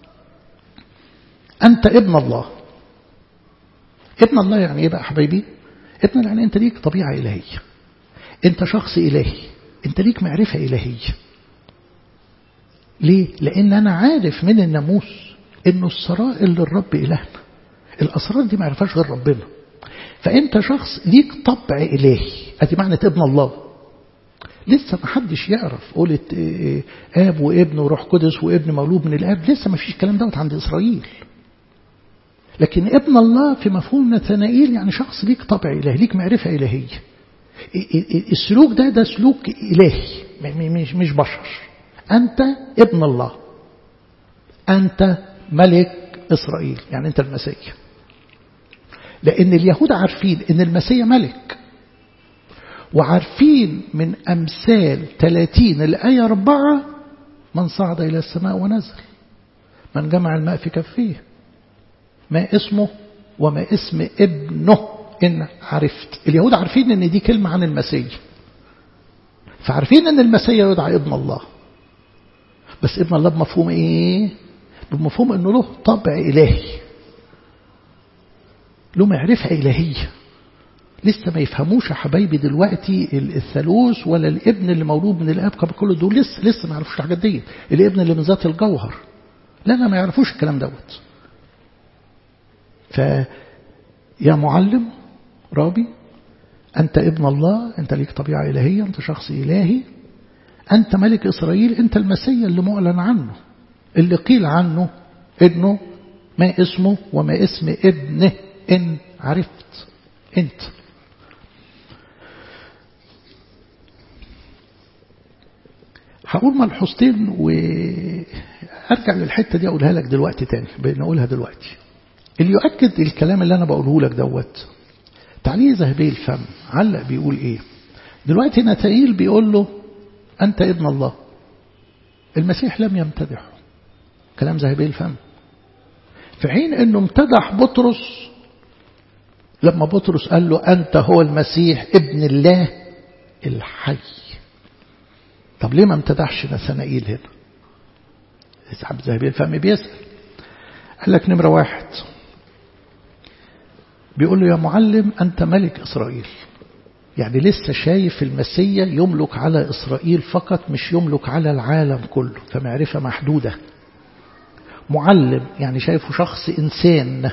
أنت ابن الله ابن الله يعني إيه بقى حبايبي ابن يعني أنت ليك طبيعة إلهية أنت شخص إلهي أنت ليك معرفة إلهية ليه؟ لأن أنا عارف من الناموس إنه السرائر للرب إلهنا الأسرار دي ما يعرفهاش غير ربنا فأنت شخص ليك طبع إلهي أدي معنى ابن الله لسه ما حدش يعرف قولت آب وابن وروح قدس وابن مولود من الآب لسه ما فيش الكلام دوت عند إسرائيل لكن ابن الله في مفهوم نثنائيل يعني شخص ليك طبع إلهي ليك معرفة إلهية السلوك ده ده سلوك إلهي مش مش بشر أنت ابن الله أنت ملك إسرائيل يعني أنت المسيح لأن اليهود عارفين أن المسيح ملك وعارفين من أمثال 30 الآية 4 من صعد إلى السماء ونزل من جمع الماء في كفيه ما اسمه وما اسم ابنه إن عرفت اليهود عارفين أن دي كلمة عن المسيح فعارفين أن المسيح يدعى ابن الله بس ابن الله بمفهوم إيه بمفهوم أنه له طبع إلهي له معرفة إلهية لسه ما يفهموش يا حبايبي دلوقتي الثالوث ولا الابن اللي مولود من الاب كل دول لسه لسه ما يعرفوش الحاجات دي الابن اللي من ذات الجوهر لا لا ما يعرفوش الكلام دوت ف يا معلم رابي أنت ابن الله أنت ليك طبيعة إلهية أنت شخص إلهي أنت ملك إسرائيل أنت المسيا اللي معلن عنه اللي قيل عنه ابنه ما اسمه وما اسم ابنه إن عرفت أنت هقول ملحوظتين وارجع للحته دي اقولها لك دلوقتي تاني بنقولها دلوقتي اللي يؤكد الكلام اللي انا بقوله لك دوت تعليق ذهبي الفم علق بيقول ايه دلوقتي نتائيل بيقول له انت ابن الله المسيح لم يمتدحه كلام ذهبي الفم في حين انه امتدح بطرس لما بطرس قال له انت هو المسيح ابن الله الحي طب ليه ما امتدحش نثنائيل هنا اسحب ذهبي الفم بيسأل قال لك نمرة واحد بيقول له يا معلم أنت ملك إسرائيل يعني لسه شايف المسيا يملك على إسرائيل فقط مش يملك على العالم كله فمعرفة محدودة معلم يعني شايفه شخص إنسان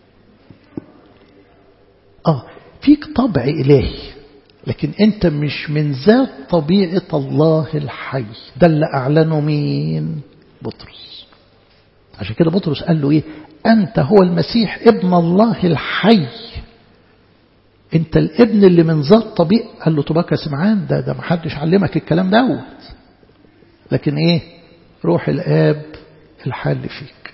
آه فيك طبع إلهي لكن أنت مش من ذات طبيعة الله الحي ده اللي أعلنه مين بطرس عشان كده بطرس قال له إيه أنت هو المسيح ابن الله الحي أنت الابن اللي من ذات طبيعة قال له طباك يا سمعان ده ده محدش علمك الكلام دوت لكن إيه روح الآب الحل فيك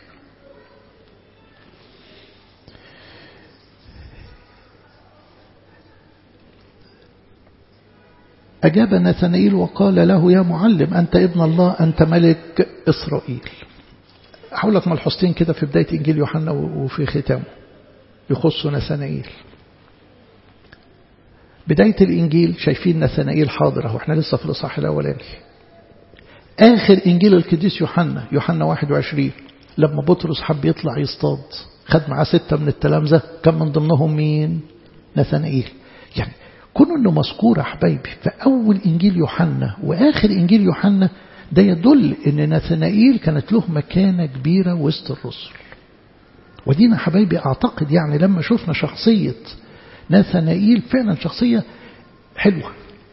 أجاب نثنائيل وقال له يا معلم أنت ابن الله أنت ملك إسرائيل أحول لك ملحوظتين كده في بداية إنجيل يوحنا وفي ختامه يخص نثنائيل بداية الإنجيل شايفين نثنائيل حاضرة وإحنا لسه في الإصحاح الأولاني آخر إنجيل القديس يوحنا يوحنا 21 لما بطرس حب يطلع يصطاد خد معاه ستة من التلامذة كان من ضمنهم مين نثنائيل يعني كون انه مذكور يا حبايبي في اول انجيل يوحنا واخر انجيل يوحنا ده يدل ان نثنائيل كانت له مكانه كبيره وسط الرسل ودينا حبايبي اعتقد يعني لما شفنا شخصيه نثنائيل فعلا شخصيه حلوه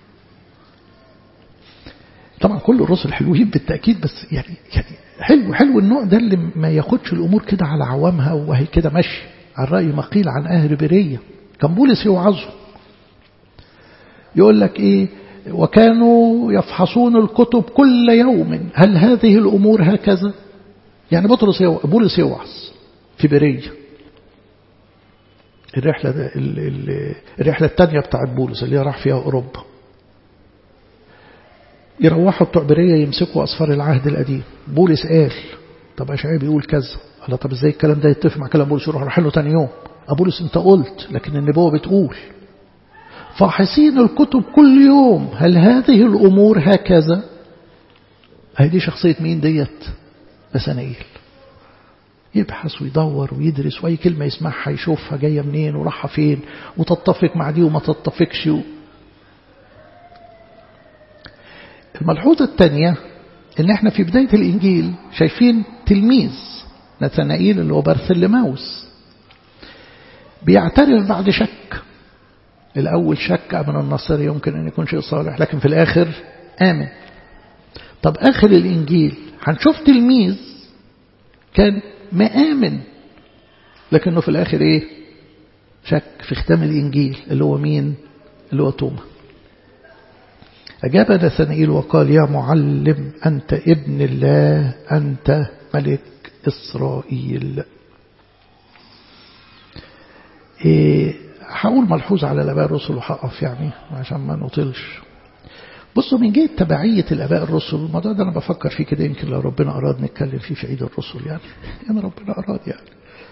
طبعا كل الرسل حلوين بالتاكيد بس يعني يعني حلو حلو النوع ده اللي ما ياخدش الامور كده على عوامها وهي كده ماشي على الرأي ما قيل عن أهل برية كان بولس يوعظه يقول لك إيه وكانوا يفحصون الكتب كل يوم هل هذه الأمور هكذا يعني بطرس يو... بولس يوعظ في برية الرحلة ده ال... ال... الرحلة الثانية بتاعت بولس اللي راح فيها أوروبا يروحوا بتوع برية يمسكوا أصفار العهد القديم بولس قال طب أشعياء بيقول كذا قال طب ازاي الكلام ده يتفق مع كلام بولس يروح راح له تاني يوم بولس انت قلت لكن النبوة بتقول فاحصين الكتب كل يوم هل هذه الأمور هكذا هي دي شخصية مين ديت بسنائيل يبحث ويدور ويدرس وأي كلمة يسمعها يشوفها جاية منين وراحة فين وتتفق مع دي وما تتفقش الملحوظة الثانية ان احنا في بداية الانجيل شايفين تلميذ نتنائيل اللي هو برثلماوس بيعترف بعد شك الأول شك أمن النصر يمكن أن يكون شيء صالح لكن في الآخر آمن طب آخر الإنجيل هنشوف تلميذ كان ما آمن لكنه في الآخر إيه شك في ختام الإنجيل اللي هو مين اللي هو توما أجاب نثنائيل وقال يا معلم أنت ابن الله أنت ملك إسرائيل إيه هقول ملحوظ على الآباء الرسل وهقف يعني عشان ما نطلش بصوا من جهة تبعية الآباء الرسل الموضوع ده أنا بفكر فيه كده يمكن لو ربنا أراد نتكلم فيه في عيد الرسل يعني يعني ربنا أراد يعني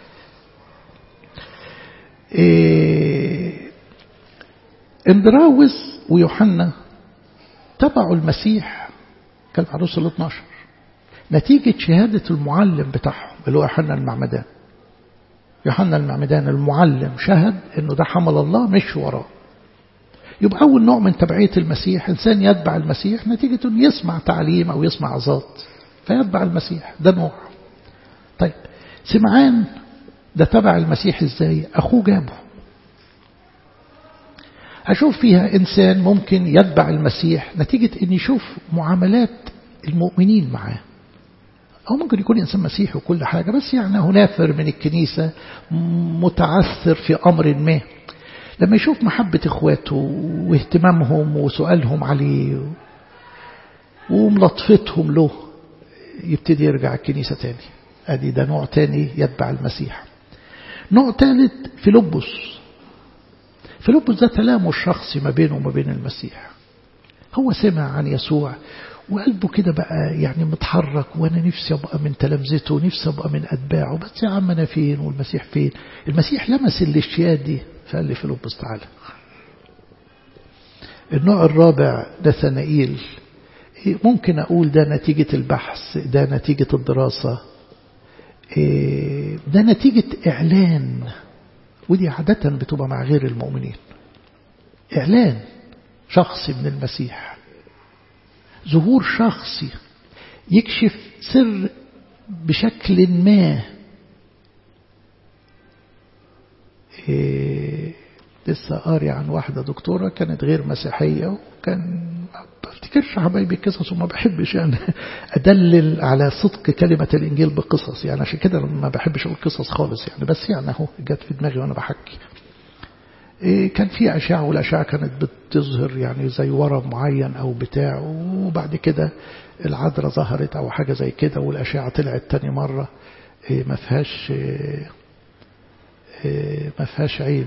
إيه اندراوس ويوحنا تبعوا المسيح كان مع الرسل 12 نتيجة شهادة المعلم بتاعهم اللي هو يوحنا المعمدان يوحنا المعمدان المعلم شهد انه ده حمل الله مش وراه يبقى أول نوع من تبعية المسيح إنسان يتبع المسيح نتيجة أنه يسمع تعليم أو يسمع عظات فيتبع المسيح ده نوع طيب سمعان ده تبع المسيح إزاي أخوه جابه أشوف فيها إنسان ممكن يتبع المسيح نتيجة أن يشوف معاملات المؤمنين معاه أو ممكن يكون إنسان مسيحي وكل حاجة بس يعني هو نافر من الكنيسة متعثر في أمر ما لما يشوف محبة إخواته واهتمامهم وسؤالهم عليه وملطفتهم له يبتدي يرجع الكنيسة تاني أدي ده نوع تاني يتبع المسيح نوع ثالث فيلبس فيلبس ده تلامس شخصي ما بينه وما بين المسيح هو سمع عن يسوع وقلبه كده بقى يعني متحرك وانا نفسي ابقى من تلامذته نفسي ابقى من اتباعه بس يا عم انا فين والمسيح فين المسيح لمس الاشياء دي فقال لي فيلبس تعالى النوع الرابع ده ثنائيل ممكن أقول ده نتيجة البحث ده نتيجة الدراسة ده نتيجة إعلان ودي عادة بتبقى مع غير المؤمنين إعلان شخصي من المسيح ظهور شخصي يكشف سر بشكل ما إيه لسه قاري عن واحدة دكتورة كانت غير مسيحية وكان ما بفتكرش حبايبي قصص وما بحبش يعني أدلل على صدق كلمة الإنجيل بقصص يعني عشان كده ما بحبش أقول قصص خالص يعني بس يعني أهو جت في دماغي وأنا بحكي إيه كان في أشعة والأشعة كانت بتظهر يعني زي ورم معين أو بتاع وبعد كده العذراء ظهرت أو حاجة زي كده والأشعة طلعت تاني مرة إيه ما فيهاش إيه ما فيهاش عيب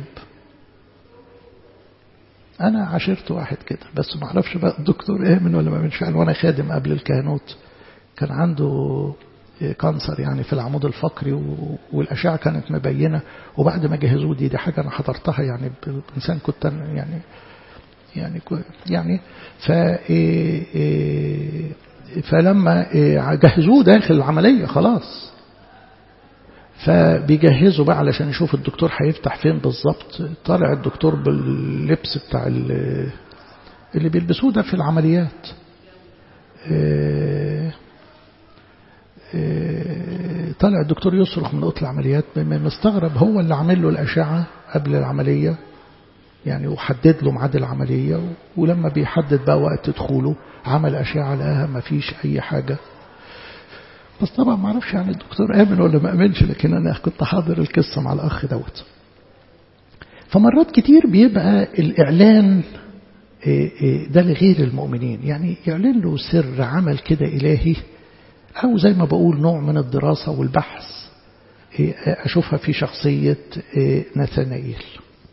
أنا عاشرت واحد كده بس ما أعرفش بقى الدكتور آمن ولا ما آمنش فعلا وأنا خادم قبل الكهنوت كان عنده كانسر يعني في العمود الفقري والأشعة كانت مبينة وبعد ما جهزوه دي دي حاجة أنا حضرتها يعني بإنسان كنت يعني يعني يعني ف فلما جهزوه داخل العملية خلاص فبيجهزوا بقى علشان يشوف الدكتور هيفتح فين بالظبط طالع الدكتور باللبس بتاع اللي بيلبسوه ده في العمليات طالع الدكتور يصرخ من اوضه العمليات مستغرب هو اللي عامل له الأشعة قبل العملية يعني وحدد له ميعاد العملية ولما بيحدد بقى وقت دخوله عمل أشعة لقاها ما فيش أي حاجة بس طبعا ما اعرفش يعني الدكتور امن ولا ما امنش لكن انا كنت حاضر القصه مع الاخ دوت فمرات كتير بيبقى الاعلان ده لغير المؤمنين يعني يعلن له سر عمل كده الهي او زي ما بقول نوع من الدراسه والبحث اشوفها في شخصيه نثنائيل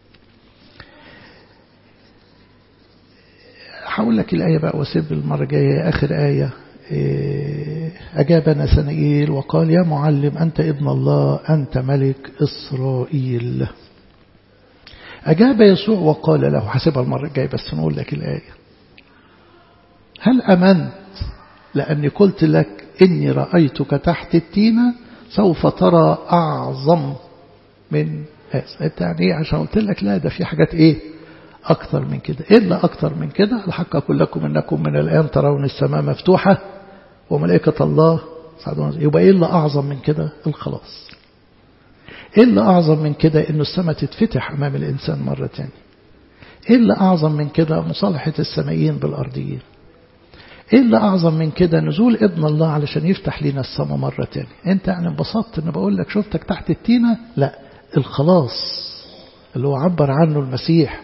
هقول لك الآية بقى واسيب المرة الجاية آخر آية أجاب نثنائيل وقال يا معلم أنت ابن الله أنت ملك إسرائيل أجاب يسوع وقال له حسبها المرة الجاية بس نقول لك الآية هل أمنت لأني قلت لك إني رأيتك تحت التينة سوف ترى أعظم من هذا أنت يعني إيه عشان قلت لك لا ده في حاجات إيه أكثر من كده إلا أكثر من كده الحق أقول لكم إنكم من الآن ترون السماء مفتوحة وملائكة الله يبقى إيه اللي أعظم من كده الخلاص إيه اللي أعظم من كده إنه السماء تتفتح أمام الإنسان مرة تانية إيه اللي أعظم من كده مصالحة السمائيين بالأرضيين إيه اللي أعظم من كده نزول ابن الله علشان يفتح لنا السماء مرة تانية أنت يعني انبسطت إن بقول لك شفتك تحت التينة لا الخلاص اللي هو عبر عنه المسيح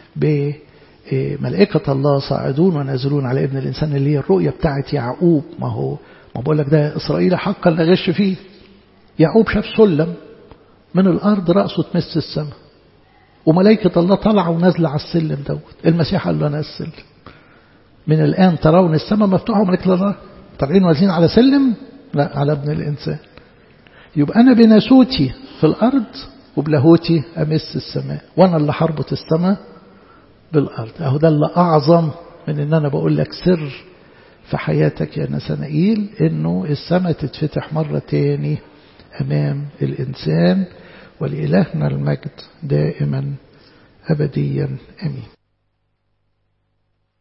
بملائكة الله صاعدون ونازلون على ابن الإنسان اللي هي الرؤية بتاعت يعقوب ما هو ما بقول لك ده إسرائيل حقا لا غش فيه يعقوب شاف سلم من الأرض رأسه تمس السماء وملائكة الله طالعة ونازلة على السلم دوت المسيح قال له أنا السلم من الآن ترون السماء مفتوحة وملائكة الله طالعين نازلين على سلم لا على ابن الإنسان يبقى أنا بناسوتي في الأرض وبلاهوتي أمس السماء وأنا اللي حربط السماء بالأرض أهو ده اللي أعظم من إن أنا بقول لك سر في حياتك يا نسنائيل إنه السماء تتفتح مرة تاني أمام الإنسان ولإلهنا المجد دائما أبديا أمين